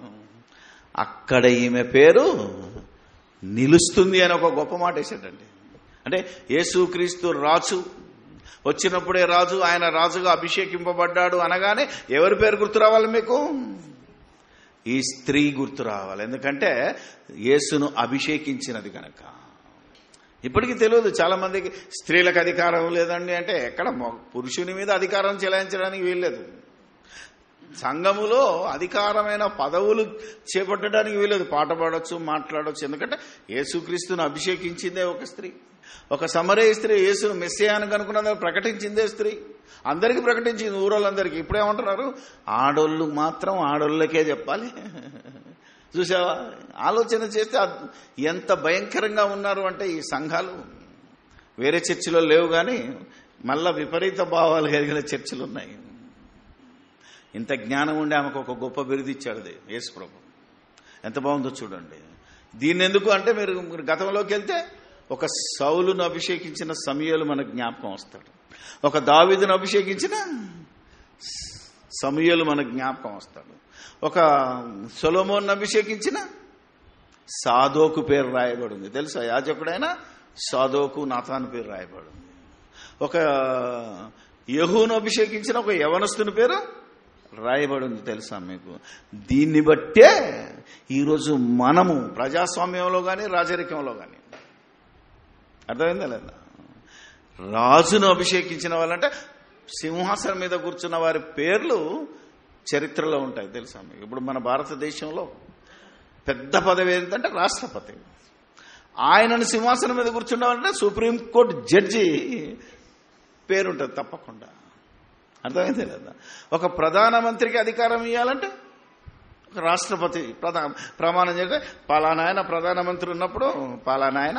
అక్కడ ఈమె పేరు నిలుస్తుంది అని ఒక గొప్ప మాట వేసాడండి అంటే యేసుక్రీస్తు రాజు వచ్చినప్పుడే రాజు ఆయన రాజుగా అభిషేకింపబడ్డాడు అనగానే ఎవరి పేరు గుర్తు రావాలి మీకు ఈ స్త్రీ గుర్తు రావాలి ఎందుకంటే యేసును అభిషేకించినది కనుక ఇప్పటికీ తెలియదు చాలా మందికి స్త్రీలకు అధికారం లేదండి అంటే ఎక్కడ మొ- పురుషుని మీద అధికారం చెలాయించడానికి వీల్లేదు సంఘములో అధికారమైన పదవులు చేపట్టడానికి వీలేదు పాట పాడొచ్చు మాట్లాడొచ్చు ఎందుకంటే యేసుక్రీస్తును అభిషేకించిందే ఒక స్త్రీ ఒక సమరే స్త్రీ యేసును మెస్సేయాన్ని కనుక్కున్నదని ప్రకటించిందే స్త్రీ అందరికీ ప్రకటించింది ఊరోళ్ళందరికీ ఇప్పుడేమంటున్నారు ఆడోళ్ళు మాత్రం ఆడోళ్ళకే చెప్పాలి చూసావా ఆలోచన చేస్తే అద్- ఎంత భయంకరంగా ఉన్నారు అంటే ఈ సంఘాలు వేరే చర్చిలో లేవు కానీ మళ్ళా విపరీత భావాలు కలిగిన చర్చిలు ఉన్నాయి ఇంత జ్ఞానం ఉండి ఆమెకు ఒక గొప్ప బిరుదు ఇచ్చాడు దే- యేసు ప్రభు ఎంత బాగుందో చూడండి దీన్ని ఎందుకు అంటే మీరు మీరు గతంలోకి వెళ్తే ఒక సౌలును అభిషేకించిన సమయాలు మనకు జ్ఞాపకం వస్తాడు ఒక దావీదును అభిషేకించిన సమయాలు మనకు జ్ఞాపకం వస్తాడు ఒక సొలోమోన్ అభిషేకించిన సాధోకు పేరు రాయబడి ఉంది తెలుసా యాజకుడైనా సాధోకు నాథాను పేరు రాయబడి ఉంది ఒక యహూను అభిషేకించిన ఒక యవనస్తుని పేరు రాయబడి ఉంది తెలుసా మీకు దీన్ని బట్టే ఈరోజు మనము ప్రజాస్వామ్యంలో కానీ రాజరికంలో కానీ అర్థమైందా లేదా రాజును అభిషేకించిన వాళ్ళంటే సింహాసనం మీద కూర్చున్న వారి పేర్లు చరిత్రలో ఉంటాయి తెలుసా మీకు ఇప్పుడు మన భారతదేశంలో పెద్ద పదవి ఏంటంటే రాష్ట్రపతి ఆయనను సింహాసనం మీద కూర్చున్నామంటే సుప్రీంకోర్టు జడ్జి పేరుంటుంది తప్పకుండా అర్థమైంది లేదా ఒక ప్రధానమంత్రికి అధికారం ఇవ్వాలంటే ఒక రాష్ట్రపతి ప్రధా ప్రమాణం చేస్తే పలానాయన ప్రధానమంత్రి ఉన్నప్పుడు పలానాయన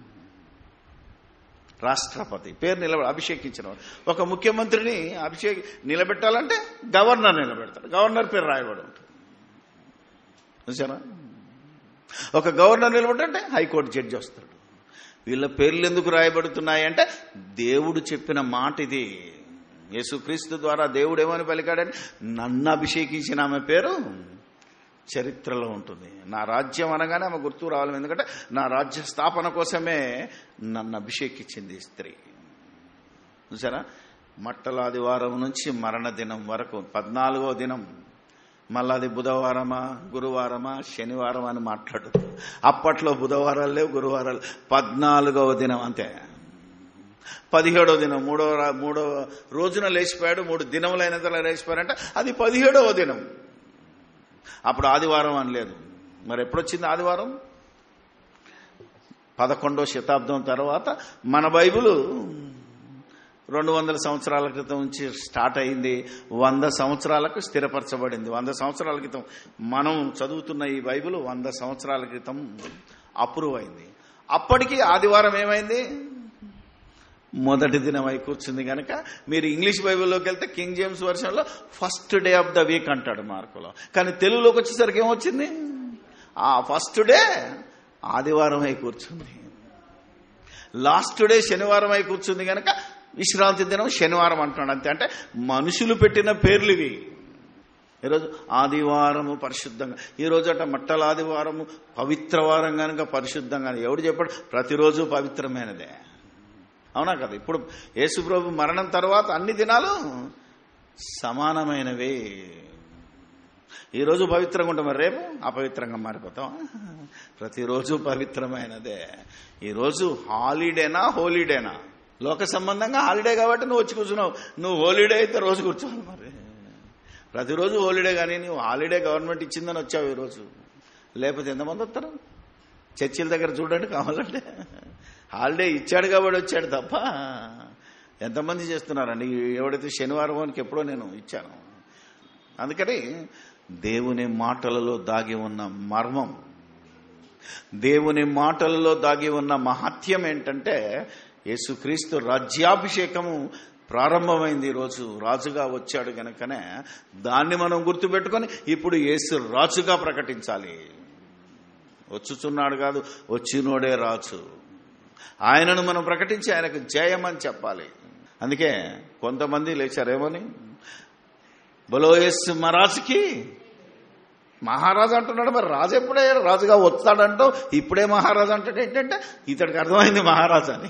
రాష్ట్రపతి పేరు నిలబ అభిషేకించిన వాడు. ఒక ముఖ్యమంత్రిని అభిషేక్ నిలబెట్టాలంటే గవర్నర్ నిలబెడతాడు గవర్నర్ పేరు రాయబడి ఉంటుంది చూసారా ఒక గవర్నర్ నిలబడంటే హైకోర్టు జడ్జి వస్తాడు వీళ్ళ పేర్లు ఎందుకు రాయబడుతున్నాయి అంటే దేవుడు చెప్పిన మాట ఇది యేసుక్రీస్తు ద్వారా దేవుడు ఏమని పలికాడని నన్ను అభిషేకించిన ఆమె పేరు చరిత్రలో ఉంటుంది నా రాజ్యం అనగానే ఆమె గుర్తు రావాలి ఎందుకంటే నా రాజ్య స్థాపన కోసమే నన్ను అభిషేకించింది ఈ స్త్రీ చూసారా మట్టలాదివారం నుంచి మరణ దినం వరకు పద్నాలుగో దినం మళ్ళీ అది బుధవారమా గురువారమా శనివారం అని మాట్లాడు అప్పట్లో బుధవారాలు లేవు గురువారాలు పద్నాలుగవ దినం అంతే పదిహేడవ దినం మూడవ రా- మూడవ రోజున లేచిపోయాడు మూడు దినములైన తర్వాత లేచిపోయారంటే అది పదిహేడవ దినం అప్పుడు ఆదివారం అని లేదు మరి ఎప్పుడొచ్చింది ఆదివారం పదకొండవ శతాబ్దం తర్వాత మన బైబిల్ రెండు వందల సంవత్సరాల క్రితం నుంచి స్టార్ట్ అయింది వంద సంవత్సరాలకు స్థిరపరచబడింది వంద సంవత్సరాల క్రితం మనం చదువుతున్న ఈ బైబిల్ వంద సంవత్సరాల క్రితం అప్రూవ్ అయింది అప్పటికి ఆదివారం ఏమైంది మొదటి దినమై కూర్చుంది కనుక మీరు ఇంగ్లీష్ బైబిల్లోకి వెళ్తే కింగ్ జేమ్స్ వర్షన్లో first day of the week అంటాడు మార్కులో కానీ తెలుగులోకి వచ్చేసరికి ఏమొచ్చింది ఆ ఫస్ట్ డే ఆదివారం అయి కూర్చుంది లాస్ట్ డే శనివారం అయి కూర్చుంది కనుక విశ్రాంతి దినం శనివారం అంటున్నాడు అంతే అంటే మనుషులు పెట్టిన పేర్లు ఇవి ఈరోజు ఆదివారము పరిశుద్ధంగా ఈ రోజు అట మట్టల ఆదివారము పవిత్రవారం కనుక పరిశుద్ధంగా ఎవడు చెప్పాడు ప్రతిరోజు పవిత్రమైనదే అవునా కదా ఇప్పుడు యేసుప్రభు మరణం తర్వాత అన్ని దినాలు సమానమైనవే ఈరోజు పవిత్రంగా ఉంటాం మరి రేపు అపవిత్రంగా మారిపోతాం ప్రతిరోజు పవిత్రమైనదే ఈరోజు హాలిడేనా హోలీడేనా లోక సంబంధంగా హాలిడే కాబట్టి నువ్వు వచ్చి కూర్చున్నావు నువ్వు హోలీడే అయితే రోజు కూర్చోవాలి మరి ప్రతిరోజు హోలీడే కానీ నువ్వు హాలిడే గవర్నమెంట్ ఇచ్చిందని వచ్చావు ఈరోజు లేకపోతే ఎంతమంది వస్తారు చర్చిల దగ్గర చూడండి కావాలంటే హాలిడే ఇచ్చాడు కాబట్టి వచ్చాడు తప్ప ఎంతమంది చేస్తున్నారండి ఎవడైతే శనివారం వానికి ఎప్పుడో నేను ఇచ్చాను అందుకని దేవుని మాటలలో దాగి ఉన్న మర్మం దేవుని మాటలలో దాగి ఉన్న మహత్యం ఏంటంటే యేసుక్రీస్తు రాజ్యాభిషేకము ప్రారంభమైంది ఈరోజు రాజుగా వచ్చాడు గనుకనే దాన్ని మనం గుర్తుపెట్టుకొని ఇప్పుడు యేసు రాజుగా ప్రకటించాలి వచ్చుచున్నాడు కాదు వచ్చినోడే రాజు ఆయనను మనం ప్రకటించి ఆయనకు జయమని చెప్పాలి అందుకే కొంతమంది లేచారేమని బలోయస్ మహారాజుకి మహారాజు అంటున్నాడు మరి రాజు ఎప్పుడే రాజుగా వస్తాడంటూ ఇప్పుడే మహారాజు అంటాడు ఏంటంటే ఇతడికి అర్థమైంది మహారాజు అని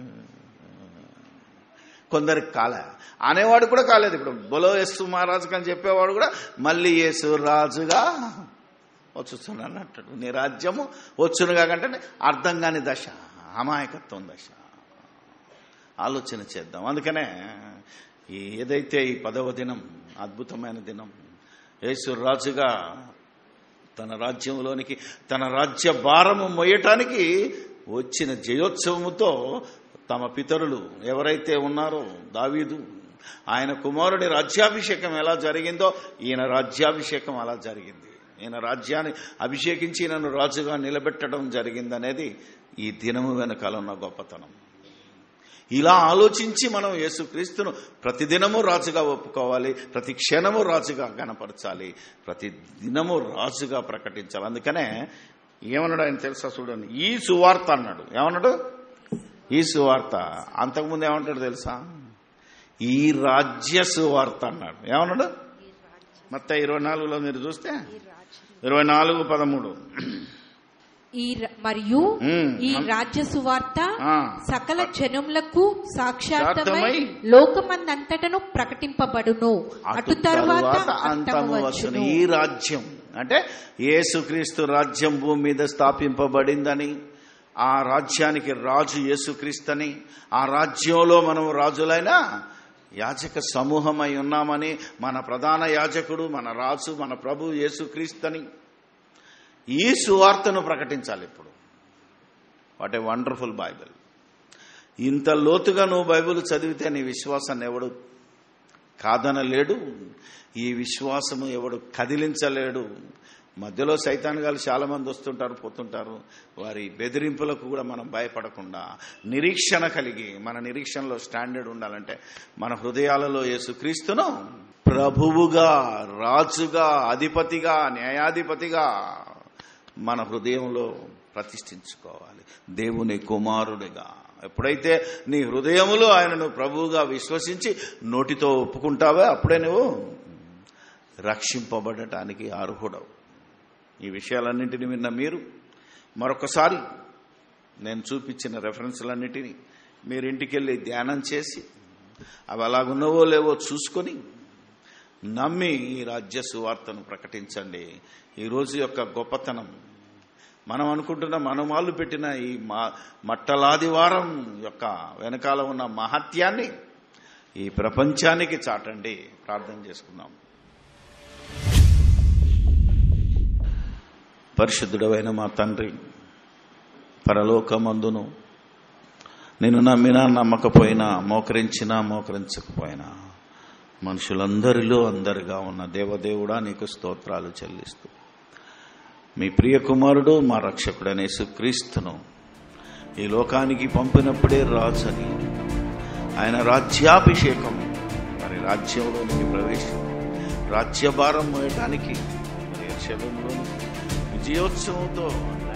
కొందరికి కాలే అనేవాడు కూడా కాలేదు ఇప్పుడు బలో యేసు మహారాజుకి అని చెప్పేవాడు కూడా మళ్ళీ యేసు రాజుగా వచ్చుస్తున్నాను అంటాడు నీ రాజ్యము వచ్చును కాకంటే అర్థం కాని దశ అమాయకత్వం దశ ఆలోచన చేద్దాం అందుకనే ఈ ఏదైతే ఈ పదవ దినం అద్భుతమైన దినం యేసు రాజుగా తన రాజ్యంలోనికి తన రాజ్య భారము మొయ్యటానికి వచ్చిన జయోత్సవముతో తమ పితరులు ఎవరైతే ఉన్నారో దావీదు ఆయన కుమారుడి రాజ్యాభిషేకం ఎలా జరిగిందో ఈయన రాజ్యాభిషేకం అలా జరిగింది ఈయన రాజ్యాన్ని అభిషేకించి నన్ను రాజుగా నిలబెట్టడం జరిగిందనేది ఈ దినము వెనకాల ఉన్న గొప్పతనం ఇలా ఆలోచించి మనం యేసుక్రీస్తును ప్రతిదినము రాజుగా ఒప్పుకోవాలి ప్రతి క్షణము రాజుగా గణపరచాలి ప్రతి దినము రాజుగా ప్రకటించాలి అందుకనే ఏమన్నాడు ఆయన తెలుసా చూడండి ఈ సువార్త అన్నాడు ఏమన్నాడు ఈ సువార్త అంతకుముందు ఏమంటాడు తెలుసా ఈ రాజ్య సువార్త అన్నాడు ఏమన్నాడు మొత్తం ఇరవై నాలుగులో మీరు చూస్తే ఇరవై నాలుగు పదమూడు ఈ ర- మరియు ఉమ్. ఈ రాజ్య సువార్త ఆ. సకల జనములకు సాక్షాత్తమై సాక్షాత్తమై లోకమందంతటను ప్రకటింపబడును అటు తరువాత అంతము అంతము వచ్చును వచ్చును ఈ రాజ్యం అంటే యేసుక్రీస్తు రాజ్యం భూమి మీద స్థాపింపబడిందని ఆ రాజ్యానికి రాజు యేసుక్రీస్తని ఆ రాజ్యంలో మనం రాజులైన యాజక సమూహమై ఉన్నామని మన ప్రధాన యాజకుడు మన రాజు మన ప్రభు యేసుక్రీస్తని ఈ సువార్తను ప్రకటించాలి ఇప్పుడు వాట్ ఏ వండర్ఫుల్ బైబిల్ ఇంత లోతుగా నువ్వు బైబిల్ చదివితే నీ విశ్వాసాన్ని ఎవడు కాదనలేడు ఈ విశ్వాసము ఎవడు కదిలించలేడు మధ్యలో సైతాన్గాలు చాలా మంది వస్తుంటారు పోతుంటారు వారి బెదిరింపులకు కూడా మనం భయపడకుండా నిరీక్షణ కలిగి మన నిరీక్షణలో స్టాండర్డ్ ఉండాలంటే మన హృదయాలలో యేసుక్రీస్తును ప్రభువుగా రాజుగా అధిపతిగా న్యాయాధిపతిగా మన హృదయంలో ప్రతిష్ఠించుకోవాలి దేవుని కుమారుడిగా ఎప్పుడైతే నీ హృదయములో ఆయనను ప్రభువుగా విశ్వసించి నోటితో ఒప్పుకుంటావో అప్పుడే నువ్వు రక్షింపబడటానికి అర్హుడవు ఈ విషయాలన్నింటినీ విన్న మీరు మరొకసారి నేను చూపించిన రెఫరెన్స్లన్నిటినీ మీరు ఇంటికి వెళ్ళి ధ్యానం చేసి అవి అలాగున్నవో లేవో చూసుకొని నమ్మి ఈ రాజ్య సువార్తను ప్రకటించండి ఈ రోజు యొక్క గొప్పతనం మనం అనుకుంటున్న మనమాళ్ళు పెట్టిన ఈ మా మట్టలాదివారం యొక్క వెనకాల ఉన్న మహత్యాన్ని ఈ ప్రపంచానికి చాటండి ప్రార్థన చేసుకుందాం పరిశుద్ధుడమైన మా తండ్రి పరలోకమందును నేను నమ్మినా నమ్మకపోయినా మోకరించినా మోకరించకపోయినా మనుషులందరిలో అందరిగా ఉన్న దేవదేవుడా నీకు స్తోత్రాలు చెల్లిస్తూ మీ ప్రియ కుమారుడు మా రక్షకుడనే సుక్రీస్తును ఈ లోకానికి పంపినప్పుడే రాజని ఆయన రాజ్యాభిషేకం మరి రాజ్యంలోనికి ప్రవేశం రాజ్యభారం మోయటానికి మరి యెరూషలేములోని విజయోత్సవంతో